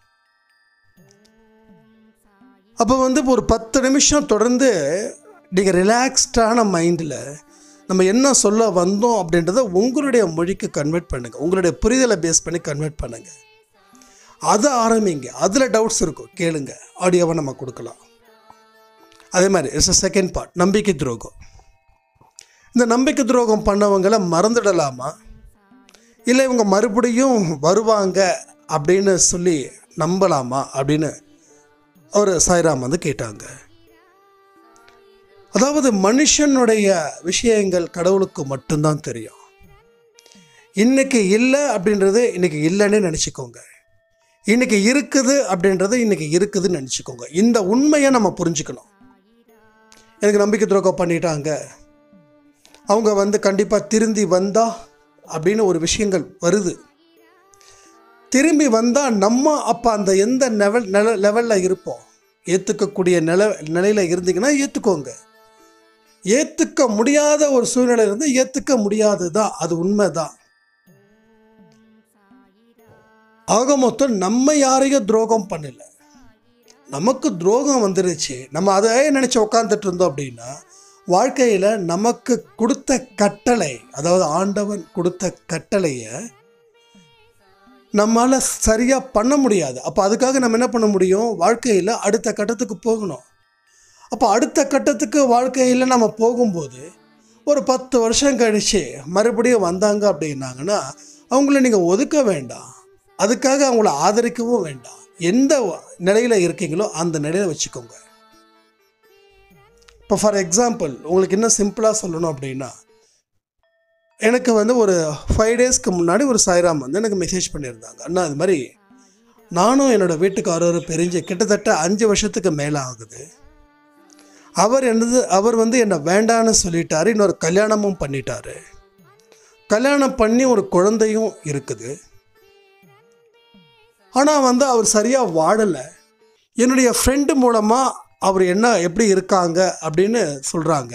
அப்போ வந்து ஒரு பத்து நிமிஷம் தொடர்ந்து நீங்கள் ரிலாக்ஸ்டான மைண்டில் நம்ம என்ன சொல்ல வந்தோம் அப்படின்றத உங்களுடைய மொழிக்கு கன்வெர்ட் பண்ணுங்கள் உங்களுடைய புரிதலை பேஸ் பண்ணி கன்வெர்ட் பண்ணுங்கள் அதை ஆரம்பிங்க அதில் டவுட்ஸ் இருக்கும் கேளுங்க ஆடியோவை நம்ம கொடுக்கலாம் அதே மாதிரி இட்ஸ் அ செகண்ட் பார்ட் நம்பிக்கை துரோகம் இந்த நம்பிக்கை துரோகம் பண்ணவங்களை மறந்துடலாமா இல்லை இவங்க மறுபடியும் வருவாங்க அப்படின்னு சொல்லி நம்பலாமா அப்படின்னு அவர் சாய்ராம் வந்து கேட்டாங்க அதாவது மனுஷனுடைய விஷயங்கள் கடவுளுக்கு மட்டும்தான் தெரியும் இன்னைக்கு இல்லை அப்படின்றது இன்னைக்கு இல்லைன்னு நினச்சிக்கோங்க இன்னைக்கு இருக்குது அப்படின்றது இன்னைக்கு இருக்குதுன்னு நினச்சிக்கோங்க இந்த உண்மையை நம்ம புரிஞ்சுக்கணும் எனக்கு நம்பிக்கை துரோகம் பண்ணிட்டாங்க அவங்க வந்து கண்டிப்பாக திருந்தி வந்தா அப்படின்னு ஒரு விஷயங்கள் வருது திரும்பி வந்தால் நம்ம அப்போ அந்த எந்த லெவல் நில லெவலில் இருப்போம் ஏற்றுக்கக்கூடிய நில நிலையில் இருந்தீங்கன்னா ஏற்றுக்கோங்க ஏற்றுக்க முடியாத ஒரு சூழ்நிலை இருந்து ஏற்றுக்க முடியாது தான் அது உண்மை தான் ஆக மொத்தம் நம்ம யாரையும் துரோகம் பண்ணல நமக்கு துரோகம் வந்துருச்சு நம்ம அதை நினச்சி உட்காந்துட்டு இருந்தோம் அப்படின்னா வாழ்க்கையில் நமக்கு கொடுத்த கட்டளை அதாவது ஆண்டவன் கொடுத்த கட்டளையை நம்மளால் சரியாக பண்ண முடியாது அப்போ அதுக்காக நம்ம என்ன பண்ண முடியும் வாழ்க்கையில் அடுத்த கட்டத்துக்கு போகணும் அப்போ அடுத்த கட்டத்துக்கு வாழ்க்கையில் நம்ம போகும்போது ஒரு பத்து வருஷம் கழித்து மறுபடியும் வந்தாங்க அப்படின்னாங்கன்னா அவங்கள நீங்கள் ஒதுக்க வேண்டாம் அதுக்காக அவங்கள ஆதரிக்கவும் வேண்டாம் எந்த நிலையில் இருக்கீங்களோ அந்த நிலையில் வச்சுக்கோங்க இப்போ ஃபார் எக்ஸாம்பிள் உங்களுக்கு இன்னும் சிம்பிளாக சொல்லணும் அப்படின்னா எனக்கு வந்து ஒரு ஃபைவ் டேஸ்க்கு முன்னாடி ஒரு சாய்ராம் வந்து எனக்கு மெசேஜ் பண்ணியிருந்தாங்க அண்ணா இது மாதிரி நானும் என்னோடய வீட்டுக்காரர் பிரிஞ்சு கிட்டத்தட்ட அஞ்சு வருஷத்துக்கு மேலே ஆகுது அவர் என்னது அவர் வந்து என்னை வேண்டான்னு சொல்லிட்டாரு இன்னொரு கல்யாணமும் பண்ணிட்டாரு கல்யாணம் பண்ணி ஒரு குழந்தையும் இருக்குது ஆனால் வந்து அவர் சரியாக வாழலை என்னுடைய ஃப்ரெண்டு மூலமாக அவர் என்ன எப்படி இருக்காங்க அப்படின்னு சொல்கிறாங்க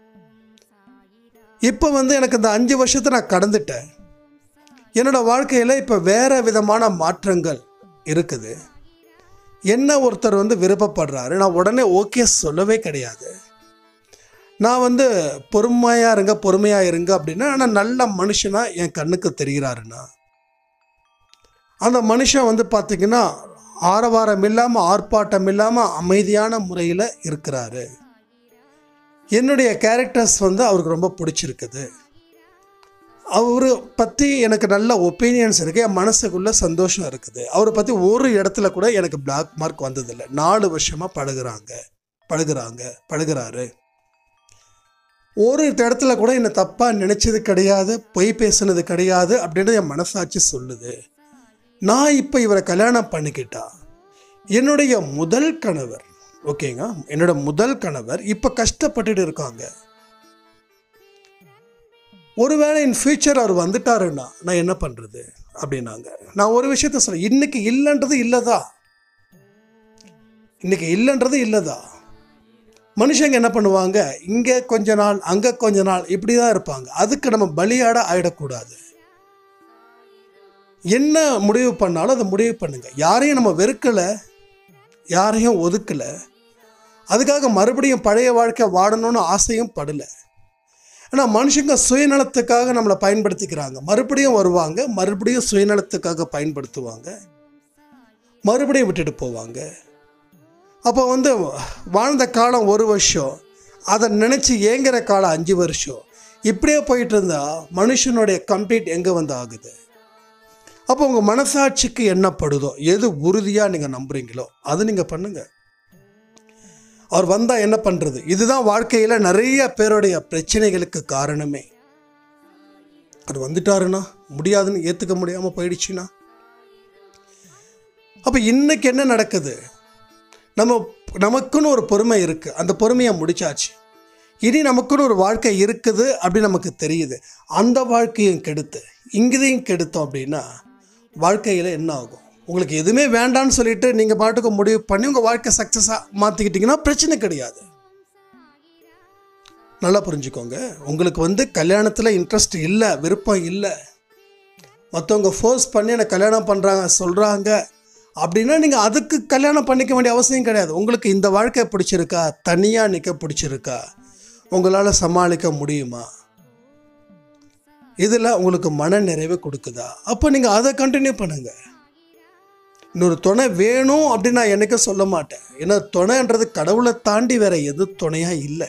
இப்போ வந்து எனக்கு இந்த அஞ்சு வருஷத்தை நான் கடந்துட்டேன் என்னோட வாழ்க்கையில் இப்போ வேறு விதமான மாற்றங்கள் இருக்குது என்ன ஒருத்தர் வந்து விருப்பப்படுறாரு நான் உடனே ஓகே சொல்லவே கிடையாது நான் வந்து பொறுமையாக இருங்க பொறுமையாக இருங்க அப்படின்னா ஆனால் நல்ல மனுஷனாக என் கண்ணுக்கு தெரிகிறாருண்ணா அந்த மனுஷன் வந்து பார்த்திங்கன்னா ஆரவாரம் இல்லாமல் ஆர்ப்பாட்டம் இல்லாமல் அமைதியான முறையில் இருக்கிறாரு என்னுடைய கேரக்டர்ஸ் வந்து அவருக்கு ரொம்ப பிடிச்சிருக்குது அவரை பற்றி எனக்கு நல்ல ஒப்பீனியன்ஸ் இருக்குது என் மனசுக்குள்ளே சந்தோஷம் இருக்குது அவரை பற்றி ஒரு இடத்துல கூட எனக்கு பிளாக் மார்க் வந்ததில்லை நாலு வருஷமாக பழகுறாங்க பழகுறாங்க பழகுறாரு ஒரு இடத்துல கூட என்னை தப்பாக நினச்சது கிடையாது பொய் பேசுனது கிடையாது அப்படின்னு என் மனசாட்சி சொல்லுது நான் இப்போ இவரை கல்யாணம் பண்ணிக்கிட்டா என்னுடைய முதல் கணவர் ஓகேங்க என்னோட முதல் கணவர் இப்போ கஷ்டப்பட்டுட்டு இருக்காங்க ஒருவேளை இன் ஃபியூச்சர் அவர் வந்துட்டாருன்னா நான் என்ன பண்ணுறது அப்படின்னாங்க நான் ஒரு விஷயத்த சொல்ல இன்னைக்கு இல்லைன்றது இல்லைதா இன்னைக்கு இல்லைன்றது இல்லைதா மனுஷங்க என்ன பண்ணுவாங்க இங்கே கொஞ்ச நாள் அங்கே கொஞ்ச நாள் இப்படி தான் இருப்பாங்க அதுக்கு நம்ம பலியாட ஆயிடக்கூடாது என்ன முடிவு பண்ணாலும் அதை முடிவு பண்ணுங்க யாரையும் நம்ம வெறுக்கலை யாரையும் ஒதுக்கலை அதுக்காக மறுபடியும் பழைய வாழ்க்கை வாழணும்னு ஆசையும் படலை ஆனால் மனுஷங்க சுயநலத்துக்காக நம்மளை பயன்படுத்திக்கிறாங்க மறுபடியும் வருவாங்க மறுபடியும் சுயநலத்துக்காக பயன்படுத்துவாங்க மறுபடியும் விட்டுட்டு போவாங்க அப்போ வந்து வாழ்ந்த காலம் ஒரு வருஷம் அதை நினச்சி ஏங்குற காலம் அஞ்சு வருஷம் இப்படியே போயிட்டு இருந்தா மனுஷனுடைய கம்ப்ளீட் எங்கே வந்து ஆகுது அப்போ உங்கள் மனசாட்சிக்கு என்ன படுதோ எது உறுதியாக நீங்கள் நம்புறீங்களோ அது நீங்கள் பண்ணுங்கள் அவர் வந்தால் என்ன பண்ணுறது இதுதான் வாழ்க்கையில் நிறைய பேருடைய பிரச்சனைகளுக்கு காரணமே அவர் வந்துட்டாருன்னா முடியாதுன்னு ஏற்றுக்க முடியாமல் போயிடுச்சுன்னா அப்போ இன்னைக்கு என்ன நடக்குது நம்ம நமக்குன்னு ஒரு பொறுமை இருக்குது அந்த பொறுமையை முடிச்சாச்சு இனி நமக்குன்னு ஒரு வாழ்க்கை இருக்குது அப்படின்னு நமக்கு தெரியுது அந்த வாழ்க்கையும் கெடுத்து இங்கேயும் கெடுத்தோம் அப்படின்னா வாழ்க்கையில் என்ன ஆகும் உங்களுக்கு எதுவுமே வேண்டான்னு சொல்லிட்டு நீங்கள் பாட்டுக்கு முடிவு பண்ணி உங்கள் வாழ்க்கை சக்ஸஸாக மாற்றிக்கிட்டிங்கன்னா பிரச்சனை கிடையாது நல்லா புரிஞ்சுக்கோங்க உங்களுக்கு வந்து கல்யாணத்தில் இன்ட்ரெஸ்ட் இல்லை விருப்பம் இல்லை மற்றவங்க ஃபோர்ஸ் பண்ணி எனக்கு கல்யாணம் பண்ணுறாங்க சொல்கிறாங்க அப்படின்னா நீங்கள் அதுக்கு கல்யாணம் பண்ணிக்க வேண்டிய அவசியம் கிடையாது உங்களுக்கு இந்த வாழ்க்கை பிடிச்சிருக்கா தனியாக நிற்க பிடிச்சிருக்கா உங்களால் சமாளிக்க முடியுமா இதில் உங்களுக்கு மன நிறைவு கொடுக்குதா அப்போ நீங்கள் அதை கண்டினியூ பண்ணுங்கள் இன்னொரு துணை வேணும் அப்படின்னு நான் என்னைக்கும் சொல்ல மாட்டேன் ஏன்னா துணைன்றது கடவுளை தாண்டி வேற எது துணையாக இல்லை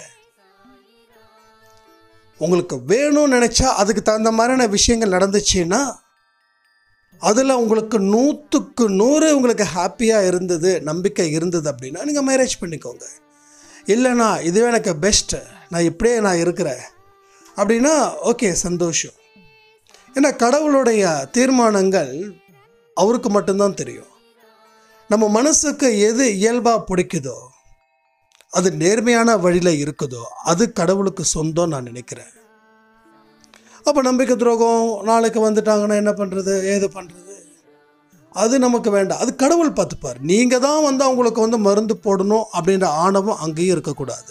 உங்களுக்கு வேணும்னு நினச்சா அதுக்கு தகுந்த மாதிரியான விஷயங்கள் நடந்துச்சுன்னா அதில் உங்களுக்கு நூற்றுக்கு நூறு உங்களுக்கு ஹாப்பியாக இருந்தது நம்பிக்கை இருந்தது அப்படின்னா நீங்கள் மேரேஜ் பண்ணிக்கோங்க இல்லைண்ணா இதுவே எனக்கு பெஸ்ட்டு நான் இப்படியே நான் இருக்கிறேன் அப்படின்னா ஓகே சந்தோஷம் ஏன்னா கடவுளுடைய தீர்மானங்கள் அவருக்கு மட்டும்தான் தெரியும் நம்ம மனசுக்கு எது இயல்பாக பிடிக்குதோ அது நேர்மையான வழியில் இருக்குதோ அது கடவுளுக்கு சொந்தம் நான் நினைக்கிறேன் அப்போ நம்பிக்கை துரோகம் நாளைக்கு வந்துட்டாங்கன்னா என்ன பண்ணுறது ஏது பண்ணுறது அது நமக்கு வேண்டாம் அது கடவுள் பார்த்துப்பார் நீங்கள் தான் வந்து அவங்களுக்கு வந்து மருந்து போடணும் அப்படின்ற ஆணவம் அங்கேயும் இருக்கக்கூடாது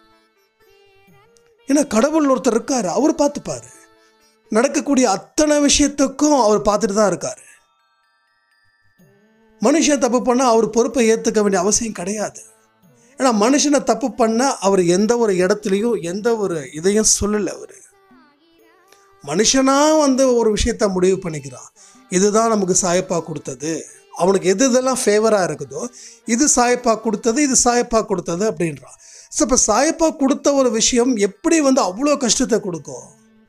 ஏன்னா கடவுள் ஒருத்தர் இருக்காரு அவர் பார்த்துப்பாரு நடக்கக்கூடிய அத்தனை விஷயத்துக்கும் அவர் பார்த்துட்டு தான் இருக்காரு மனுஷன் தப்பு பண்ணால் அவர் பொறுப்பை ஏற்றுக்க வேண்டிய அவசியம் கிடையாது ஏன்னா மனுஷனை தப்பு பண்ண அவர் எந்த ஒரு இடத்துலையும் எந்த ஒரு இதையும் சொல்லலை அவர் மனுஷனாக வந்து ஒரு விஷயத்த முடிவு பண்ணிக்கிறான் இதுதான் நமக்கு சாயப்பா கொடுத்தது அவனுக்கு எது இதெல்லாம் ஃபேவராக இருக்குதோ இது சாயப்பா கொடுத்தது இது சாயப்பா கொடுத்தது அப்படின்றான் ஸோ இப்போ சாயப்பா கொடுத்த ஒரு விஷயம் எப்படி வந்து அவ்வளோ கஷ்டத்தை கொடுக்கும்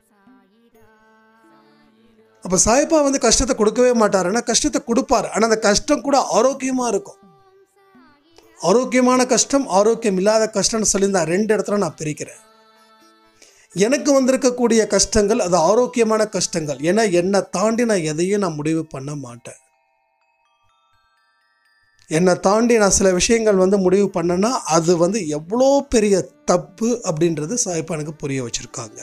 அப்போ சாயப்பா வந்து கஷ்டத்தை கொடுக்கவே மாட்டார் ஆனால் கஷ்டத்தை கொடுப்பார் ஆனால் அந்த கஷ்டம் கூட ஆரோக்கியமாக இருக்கும் ஆரோக்கியமான கஷ்டம் ஆரோக்கியம் இல்லாத கஷ்டம்னு சொல்லி நான் ரெண்டு இடத்துல நான் பிரிக்கிறேன் எனக்கு வந்திருக்கக்கூடிய கஷ்டங்கள் அது ஆரோக்கியமான கஷ்டங்கள் ஏன்னா என்னை தாண்டி நான் எதையும் நான் முடிவு பண்ண மாட்டேன் என்னை தாண்டி நான் சில விஷயங்கள் வந்து முடிவு பண்ணேன்னா அது வந்து எவ்வளோ பெரிய தப்பு அப்படின்றது சாய்ப்பா எனக்கு புரிய வச்சுருக்காங்க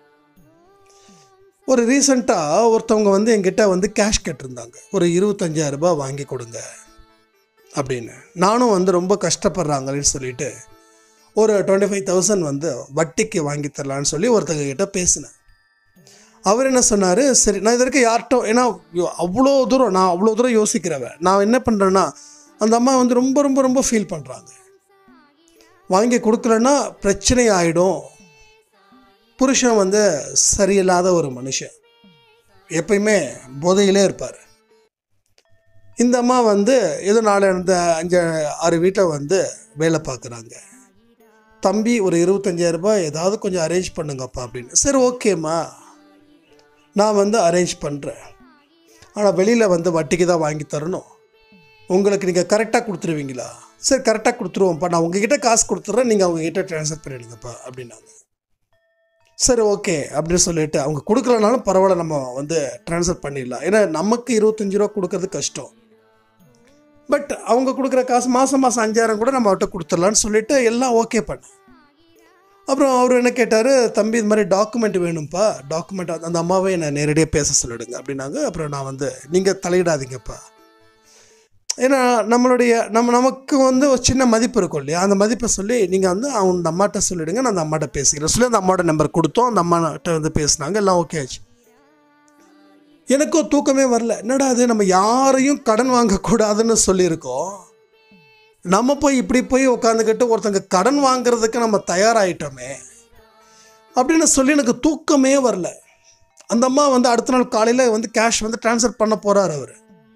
ஒரு ரீசண்டாக ஒருத்தவங்க வந்து என்கிட்ட வந்து கேஷ் கேட்டிருந்தாங்க ஒரு இருபத்தஞ்சாயிரம் ரூபாய் வாங்கி கொடுங்க அப்படின்னு நானும் வந்து ரொம்ப கஷ்டப்படுறாங்களேன்னு சொல்லிட்டு ஒரு டுவெண்ட்டி ஃபைவ் தௌசண்ட் வந்து வட்டிக்கு வாங்கி தரலான்னு சொல்லி ஒருத்தங்க கிட்ட பேசினேன் அவர் என்ன சொன்னார் சரி நான் இது வரைக்கும் யார்கிட்ட ஏன்னா யோ- அவ்வளோ தூரம் நான் அவ்வளோ தூரம் யோசிக்கிறவன் நான் என்ன பண்ணுறேன்னா அந்த அம்மா வந்து ரொம்ப ரொம்ப ரொம்ப ஃபீல் பண்ணுறாங்க வாங்கி கொடுக்கலன்னா பிரச்சனை ஆகிடும் புருஷன் வந்து சரியில்லாத ஒரு மனுஷன் எப்பயுமே போதையிலே இருப்பார் இந்த அம்மா வந்து ஏதோ நாலு அந்த அஞ்சு ஆறு வீட்டில் வந்து வேலை பார்க்குறாங்க தம்பி ஒரு இருபத்தஞ்சாயிரம் ரூபாய் ஏதாவது கொஞ்சம் அரேஞ்ச் பண்ணுங்கப்பா அப்படின்னு சரி ஓகேம்மா நான் வந்து அரேஞ்ச் பண்ணுறேன் ஆனால் வெளியில் வந்து வட்டிக்கு தான் வாங்கி தரணும் உங்களுக்கு நீங்கள் கரெக்டாக கொடுத்துருவீங்களா சரி கரெக்டாக கொடுத்துருவோம்ப்பா நான் உங்ககிட்ட காசு கொடுத்துட்றேன் நீங்கள் அவங்ககிட்ட ட்ரான்ஸ்ஃபர் பண்ணிடுங்கப்பா அப்படின்னாங்க சரி ஓகே அப்படின்னு சொல்லிட்டு அவங்க கொடுக்கலனாலும் பரவாயில்ல நம்ம வந்து ட்ரான்ஸ்ஃபர் பண்ணிடலாம் ஏன்னா நமக்கு இருபத்தஞ்சி ரூபா கொடுக்கறது கஷ்டம் பட் அவங்க கொடுக்குற காசு மாதம் மாதம் அஞ்சாயிரம் கூட நம்ம அவர்கிட்ட கொடுத்துடலான்னு சொல்லிட்டு எல்லாம் ஓகே பண்ணேன் அப்புறம் அவர் என்ன கேட்டார் தம்பி இது மாதிரி டாக்குமெண்ட் வேணும்ப்பா டாக்குமெண்ட் அந்த அம்மாவை என்னை நேரடியாக பேச சொல்லிடுங்க அப்படின்னாங்க அப்புறம் நான் வந்து நீங்கள் தலையிடாதீங்கப்பா ஏன்னா நம்மளுடைய நம்ம நமக்கு வந்து ஒரு சின்ன மதிப்பு இருக்கும் இல்லையா அந்த மதிப்பை சொல்லி நீங்கள் வந்து அவங்க அந்த அம்மாட்ட சொல்லிவிடுங்க நான் அந்த அம்மாட்ட பேசிக்கிறேன் சொல்லி அந்த அம்மாவோட நம்பர் கொடுத்தோம் அந்த அம்மாட்ட வந்து பேசினாங்க எல்லாம் ஓகே ஆச்சு எனக்கும் தூக்கமே வரல என்னடா அது நம்ம யாரையும் கடன் வாங்கக்கூடாதுன்னு சொல்லியிருக்கோம் நம்ம போய் இப்படி போய் உட்காந்துக்கிட்டு ஒருத்தங்க கடன் வாங்குறதுக்கு நம்ம தயாராகிட்டோமே அப்படின்னு சொல்லி எனக்கு தூக்கமே வரல அந்த அம்மா வந்து அடுத்த நாள் காலையில் வந்து கேஷ் வந்து ட்ரான்ஸ்ஃபர் பண்ண போகிறார் அவர்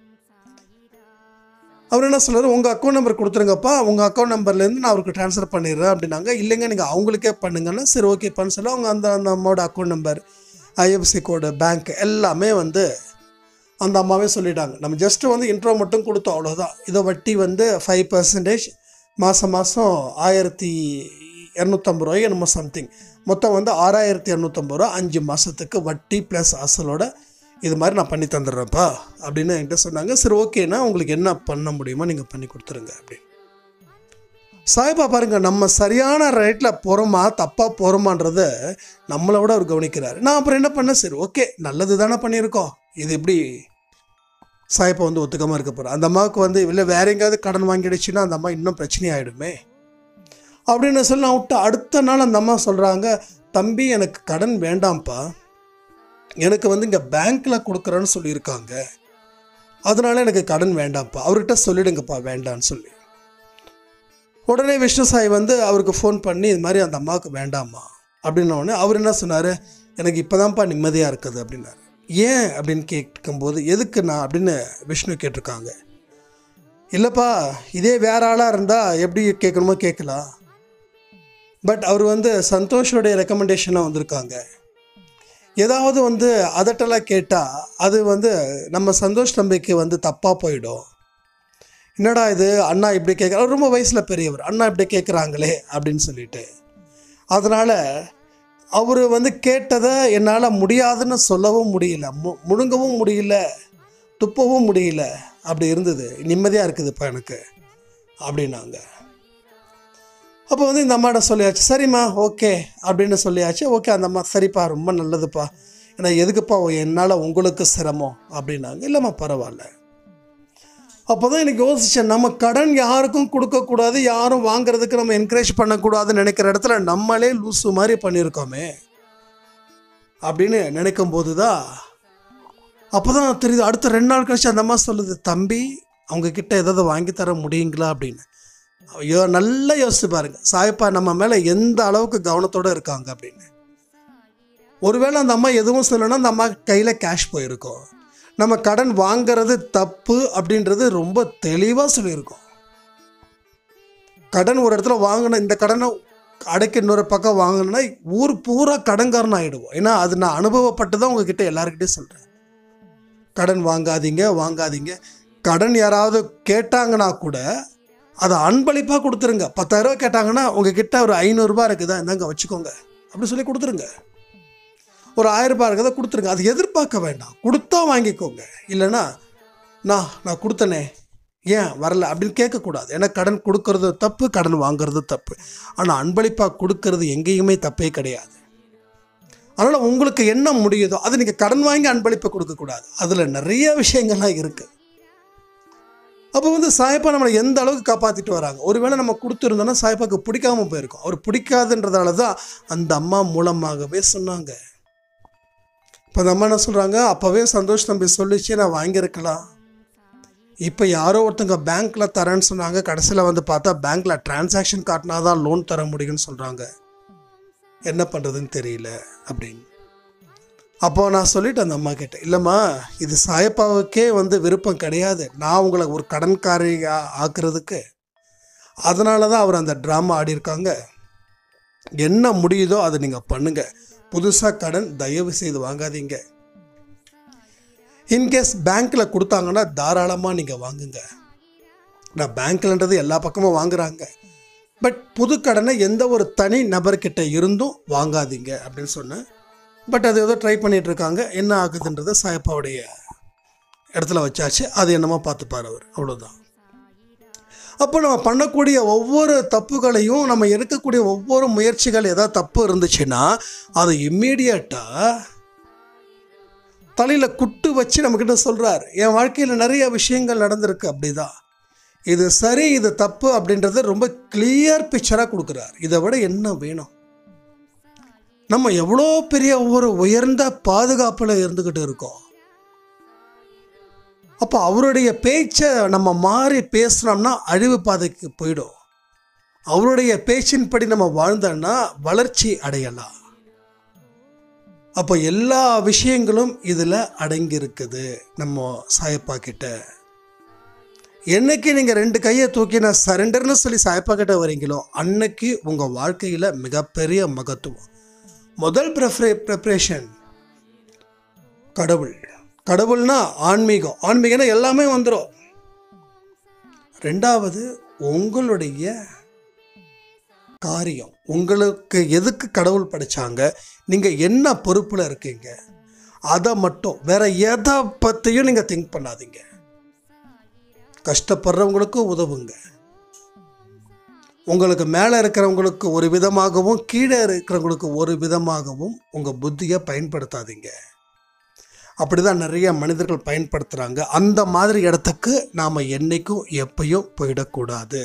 அவர் என்ன சொல்றாரு உங்கள் அக்கௌண்ட் நம்பர் கொடுத்துருங்கப்பா உங்கள் அக்கௌண்ட் நம்பர்லேருந்து நான் அவருக்கு ட்ரான்ஸ்ஃபர் பண்ணிடுறேன் அப்படின்னாங்க இல்லைங்க நீங்கள் அவங்களுக்கே பண்ணுங்கன்னா சரி ஓகேப்பான்னு சொல்லி அவங்க அந்த அந்த அம்மாவோட account number IFSC code bank எல்லாமே வந்து அந்த அம்மாவே சொல்லிட்டாங்க நம்ம ஜஸ்ட்டு வந்து இன்ட்ரோ மட்டும் கொடுத்தோம் அவ்வளோதான் இதை வட்டி வந்து ஃபைவ் பர்சன்டேஜ் மாதம் மாதம் ஆயிரத்தி இரநூத்தம்பது ரூபாய் என்னமோ சம்திங் மொத்தம் வந்து ஆறாயிரத்தி இரநூத்தம்பது ரூபா அஞ்சு மாதத்துக்கு வட்டி ப்ளஸ் அசலோட இது மாதிரி நான் பண்ணி தந்துடுறேன்ப்பா அப்படின்னு என்கிட்ட சொன்னாங்க சரி ஓகேண்ணா உங்களுக்கு என்ன பண்ண முடியுமோ நீங்கள் பண்ணி கொடுத்துருங்க அப்படின்னு சாய்பா பாருங்க நம்ம சரியான ரேட்டில் போகிறோமா தப்பாக போகிறோமான்றத நம்மளை விட அவர் கவனிக்கிறார் நான் அப்புறம் என்ன பண்ணேன் சரி ஓகே நல்லது தானே பண்ணியிருக்கோம் இது எப்படி சாய்ப்பா வந்து ஒத்துக்காமல் இருக்க போகிறேன் அந்த அம்மாவுக்கு வந்து இல்லை வேற எங்கேயாவது கடன் வாங்கிடுச்சுன்னா அந்த அம்மா இன்னும் பிரச்சனை ஆகிடுமே அப்படின்னு சொல்லி நான் விட்டு அடுத்த நாள் அந்த அம்மா சொல்கிறாங்க தம்பி எனக்கு கடன் வேண்டாம்ப்பா எனக்கு வந்து இங்கே பேங்க்கில் கொடுக்குறேன்னு சொல்லியிருக்காங்க அதனால எனக்கு கடன் வேண்டாம்ப்பா அவர்கிட்ட சொல்லிடுங்கப்பா வேண்டான்னு சொல்லி உடனே விஷ்ணு சாய் வந்து அவருக்கு ஃபோன் பண்ணி இது மாதிரி அந்த அம்மாவுக்கு வேண்டாமா அப்படின்ன உடனே அவர் என்ன சொன்னார் எனக்கு இப்போதான்ப்பா நிம்மதியாக இருக்குது அப்படின்னாரு ஏன் அப்படின்னு கேட்கும்போது எதுக்குண்ணா அப்படின்னு விஷ்ணு கேட்டிருக்காங்க இல்லைப்பா இதே வேற ஆளாக இருந்தால் எப்படி கேட்கணுமோ கேட்கலாம் பட் அவர் வந்து சந்தோஷோடைய ரெக்கமெண்டேஷனாக வந்திருக்காங்க ஏதாவது வந்து அதட்டெல்லாம் கேட்டால் அது வந்து நம்ம சந்தோஷ் தம்பிக்கு வந்து தப்பாக போயிடும் என்னடா இது அண்ணா இப்படி கேட்குற அவர் ரொம்ப வயசில் பெரியவர் அண்ணா இப்படி கேட்குறாங்களே அப்படின்னு சொல்லிட்டு அதனால் அவர் வந்து கேட்டதை என்னால் முடியாதுன்னு சொல்லவும் முடியல மு முழுங்கவும் முடியல துப்பவும் முடியல அப்படி இருந்தது நிம்மதியாக இருக்குதுப்பா எனக்கு அப்படின்னாங்க அப்போ வந்து இந்த அம்மாட்ட சொல்லியாச்சு சரிம்மா ஓகே அப்படின்னு சொல்லியாச்சு ஓகே அந்த அம்மா சரிப்பா ரொம்ப நல்லதுப்பா ஏன்னா எதுக்குப்பா என்னால் உங்களுக்கு சிரமம் அப்படின்னாங்க இல்லைம்மா பரவாயில்ல அப்போ தான் எனக்கு யோசித்தேன் நம்ம கடன் யாருக்கும் கொடுக்கக்கூடாது யாரும் வாங்குறதுக்கு நம்ம என்கரேஜ் பண்ணக்கூடாதுன்னு நினைக்கிற இடத்துல நம்மளே லூசு மாதிரி பண்ணியிருக்கோமே அப்படின்னு நினைக்கும் போது தான் அப்போ தான் தெரியுது அடுத்த ரெண்டு நாள் கழிச்சு அந்த அம்மா சொல்லுது தம்பி அவங்க கிட்ட ஏதாவது வாங்கி தர முடியுங்களா அப்படின்னு ஐயோ நல்லா யோசிச்சு பாருங்க சாயப்பா நம்ம மேலே எந்த அளவுக்கு கவனத்தோடு இருக்காங்க அப்படின்னு ஒருவேளை அந்த அம்மா எதுவும் சொல்லணும்னா அந்த அம்மா கையில் கேஷ் போயிருக்கும் நம்ம கடன் வாங்குறது தப்பு அப்படின்றது ரொம்ப தெளிவாக சொல்லியிருக்கோம் கடன் ஒரு இடத்துல வாங்கின இந்த கடனை அடைக்க இன்னொரு பக்கம் வாங்கினா ஊர் பூரா கடன்காரன் ஆகிடுவோம் ஏன்னா அது நான் அனுபவப்பட்டு தான் உங்ககிட்ட எல்லாருக்கிட்டையும் சொல்கிறேன் கடன் வாங்காதீங்க வாங்காதீங்க கடன் யாராவது கேட்டாங்கன்னா கூட அதை அன்பளிப்பாக கொடுத்துருங்க பத்தாயிரரூவா கேட்டாங்கன்னா உங்ககிட்ட ஒரு ஐநூறுரூபா இருக்குதா இந்தாங்க வச்சுக்கோங்க அப்படி சொல்லி கொடுத்துருங்க ஒரு ஆயிரம் ரூபாய் இருக்கிறத கொடுத்துருங்க அது எதிர்பார்க்க வேண்டாம் கொடுத்தா வாங்கிக்கோங்க இல்லைன்னா நான் நான் கொடுத்தனே ஏன் வரல அப்படின்னு கேட்கக்கூடாது ஏன்னா கடன் கொடுக்கறது தப்பு கடன் வாங்குறது தப்பு ஆனால் அன்பளிப்பாக கொடுக்கறது எங்கேயுமே தப்பே கிடையாது அதனால் உங்களுக்கு என்ன முடியுதோ அது நீங்கள் கடன் வாங்கி அன்பளிப்பை கொடுக்கக்கூடாது அதில் நிறைய விஷயங்கள்லாம் இருக்குது அப்போ வந்து சாயப்பா நம்மளை எந்த அளவுக்கு காப்பாற்றிட்டு வராங்க ஒருவேளை நம்ம கொடுத்துருந்தோன்னா சாயப்பாக்கு பிடிக்காம போயிருக்கோம் அவர் பிடிக்காதுன்றதால தான் அந்த அம்மா மூலமாகவே சொன்னாங்க இப்போ அந்த அம்மா என்ன சொல்கிறாங்க அப்போவே சந்தோஷ் தம்பி சொல்லிச்சு நான் வாங்கியிருக்கலாம் இப்போ யாரோ ஒருத்தங்க பேங்க்கில் தரேன்னு சொன்னாங்க கடைசியில் வந்து பார்த்தா பேங்க்கில் டிரான்சாக்ஷன் காட்டினா தான் லோன் தர முடியும்னு சொல்கிறாங்க என்ன பண்ணுறதுன்னு தெரியல அப்படின்னு அப்போ நான் சொல்லிட்டேன் அந்த அம்மா கிட்ட இல்லைம்மா இது சாயப்பாவுக்கே வந்து விருப்பம் கிடையாது நான் உங்களை ஒரு கடன்காரியா ஆக்குறதுக்கு அதனால தான் அவர் அந்த ட்ராமா ஆடியிருக்காங்க என்ன முடியுதோ அதை நீங்கள் பண்ணுங்க புதுசாக கடன் தயவு செய்து வாங்காதீங்க இன்கேஸ் பேங்க்கில் கொடுத்தாங்கன்னா தாராளமாக நீங்கள் வாங்குங்க நான் பேங்க்லன்றது எல்லா பக்கமும் வாங்குறாங்க பட் புது கடனை எந்த ஒரு தனி நபர்கிட்ட இருந்தும் வாங்காதீங்க அப்படின்னு சொன்னேன் பட் அது ஏதோ ட்ரை பண்ணிட்டு இருக்காங்க என்ன ஆகுதுன்றதை சாயப்பாவுடைய இடத்துல வச்சாச்சு அது என்னமோ பார்த்துப்பார் அவர் அவ்வளோதான் அப்போ நம்ம பண்ணக்கூடிய ஒவ்வொரு தப்புகளையும் நம்ம எடுக்கக்கூடிய ஒவ்வொரு முயற்சிகள் ஏதாவது தப்பு இருந்துச்சுன்னா அது இம்மீடியட்டாக தலையில் குட்டு வச்சு நம்மக்கிட்ட சொல்கிறார் என் வாழ்க்கையில் நிறைய விஷயங்கள் நடந்திருக்கு அப்படிதான் இது சரி இது தப்பு அப்படின்றத ரொம்ப கிளியர் பிக்சராக கொடுக்குறார் இதை விட என்ன வேணும் நம்ம எவ்வளோ பெரிய ஒரு உயர்ந்த பாதுகாப்பில் இருந்துக்கிட்டு இருக்கோம் அப்போ அவருடைய பேச்சை நம்ம மாறி பேசுனோம்னா அழிவு பாதைக்கு போயிடும் அவருடைய பேச்சின்படி நம்ம வாழ்ந்தோம்னா வளர்ச்சி அடையலாம் அப்போ எல்லா விஷயங்களும் இதில் அடங்கியிருக்குது நம்ம சாயப்பா கிட்ட என்னைக்கு நீங்கள் ரெண்டு கையை தூக்கி நான் சரண்டர்னு சொல்லி சாயப்பா கிட்ட வரீங்களோ அன்னைக்கு உங்கள் வாழ்க்கையில் மிகப்பெரிய மகத்துவம் முதல் ப்ரெஃப்ரே ப்ரிப்ரேஷன் கடவுள் கடவுள்னா ஆன்மீகம் ஆன்மீகம்னா எல்லாமே வந்துடும் ரெண்டாவது உங்களுடைய காரியம் உங்களுக்கு எதுக்கு கடவுள் படைச்சாங்க நீங்கள் என்ன பொறுப்பில் இருக்கீங்க அதை மட்டும் வேற எதை பற்றியும் நீங்கள் திங்க் பண்ணாதீங்க கஷ்டப்படுறவங்களுக்கு உதவுங்க உங்களுக்கு மேலே இருக்கிறவங்களுக்கு ஒரு விதமாகவும் கீழே இருக்கிறவங்களுக்கு ஒரு விதமாகவும் உங்கள் புத்தியை பயன்படுத்தாதீங்க அப்படி தான் நிறைய மனிதர்கள் பயன்படுத்துகிறாங்க அந்த மாதிரி இடத்துக்கு நாம் என்றைக்கும் எப்பயும் போயிடக்கூடாது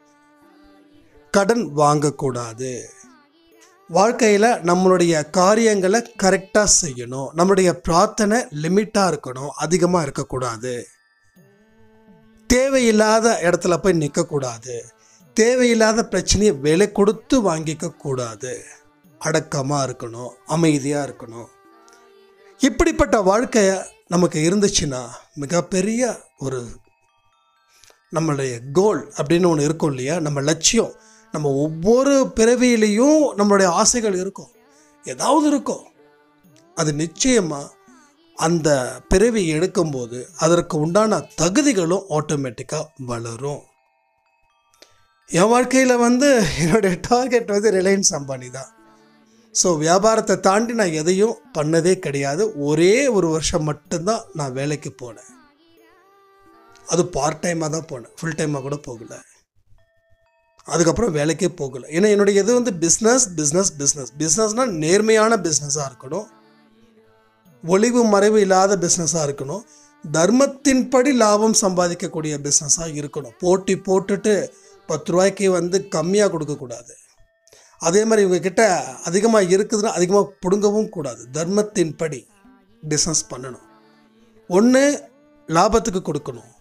கடன் வாங்கக்கூடாது வாழ்க்கையில் நம்மளுடைய காரியங்களை கரெக்டாக செய்யணும் நம்மளுடைய பிரார்த்தனை லிமிட்டாக இருக்கணும் அதிகமாக இருக்கக்கூடாது தேவையில்லாத இடத்துல போய் நிற்கக்கூடாது தேவையில்லாத பிரச்சனையை விலை கொடுத்து வாங்கிக்க கூடாது அடக்கமாக இருக்கணும் அமைதியாக இருக்கணும் இப்படிப்பட்ட வாழ்க்கை நமக்கு இருந்துச்சுன்னா மிகப்பெரிய ஒரு நம்மளுடைய கோல் அப்படின்னு ஒன்று இருக்கும் இல்லையா நம்ம லட்சியம் நம்ம ஒவ்வொரு பிறவியிலையும் நம்மளுடைய ஆசைகள் இருக்கும் ஏதாவது இருக்கும் அது நிச்சயமாக அந்த பிறவி எடுக்கும்போது அதற்கு உண்டான தகுதிகளும் ஆட்டோமேட்டிக்காக வளரும் என் வாழ்க்கையில் வந்து என்னுடைய டார்கெட் வந்து ரிலையன்ஸ் அம்பானி தான் ஸோ வியாபாரத்தை தாண்டி நான் எதையும் பண்ணதே கிடையாது ஒரே ஒரு வருஷம் மட்டும்தான் நான் வேலைக்கு போனேன் அது பார்ட் டைமாக தான் போனேன் ஃபுல் டைமாக கூட போகல அதுக்கப்புறம் வேலைக்கே போகல ஏன்னா என்னுடைய இது வந்து பிஸ்னஸ் பிஸ்னஸ் பிஸ்னஸ் பிஸ்னஸ்னால் நேர்மையான பிஸ்னஸாக இருக்கணும் ஒளிவு மறைவு இல்லாத பிஸ்னஸாக இருக்கணும் தர்மத்தின்படி லாபம் சம்பாதிக்கக்கூடிய பிஸ்னஸாக இருக்கணும் போட்டி போட்டுட்டு பத்து ரூபாய்க்கு வந்து கம்மியாக கொடுக்கக்கூடாது அதே மாதிரி இவங்கக்கிட்ட அதிகமாக இருக்குதுன்னா அதிகமாக பிடுங்கவும் கூடாது தர்மத்தின்படி பிஸ்னஸ் பண்ணணும் ஒன்று லாபத்துக்கு கொடுக்கணும்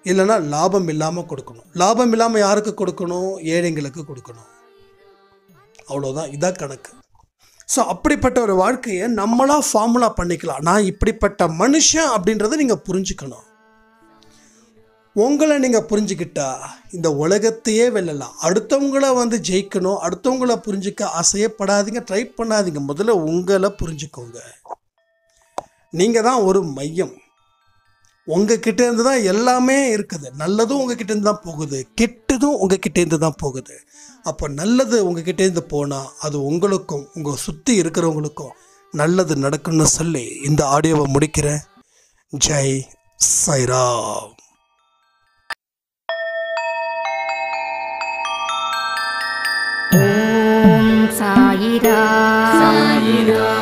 இல்லைன்னா லாபம் இல்லாமல் கொடுக்கணும் லாபம் இல்லாமல் யாருக்கு கொடுக்கணும் ஏழைங்களுக்கு கொடுக்கணும் அவ்வளோதான் இதான் கணக்கு ஸோ அப்படிப்பட்ட ஒரு வாழ்க்கையை நம்மளா ஃபார்முலா பண்ணிக்கலாம் நான் இப்படிப்பட்ட மனுஷன் அப்படின்றத நீங்கள் புரிஞ்சுக்கணும் உங்களை நீங்கள் புரிஞ்சுக்கிட்டா இந்த உலகத்தையே வெல்லலாம் அடுத்தவங்கள வந்து ஜெயிக்கணும் அடுத்தவங்கள புரிஞ்சுக்க ஆசையப்படாதீங்க ட்ரை பண்ணாதீங்க முதல்ல உங்களை புரிஞ்சுக்கோங்க நீங்கள் தான் ஒரு மையம் உங்ககிட்ட இருந்து தான் எல்லாமே இருக்குது நல்லதும் உங்ககிட்ட இருந்து தான் போகுது கெட்டதும் உங்ககிட்ட இருந்து தான் போகுது அப்போ நல்லது உங்ககிட்ட இருந்து போனால் அது உங்களுக்கும் உங்கள் சுற்றி இருக்கிறவங்களுக்கும் நல்லது நடக்கும்னு சொல்லி இந்த ஆடியோவை முடிக்கிறேன் ஜெய் சைராம் ஓம் சாயிரா சாயிரா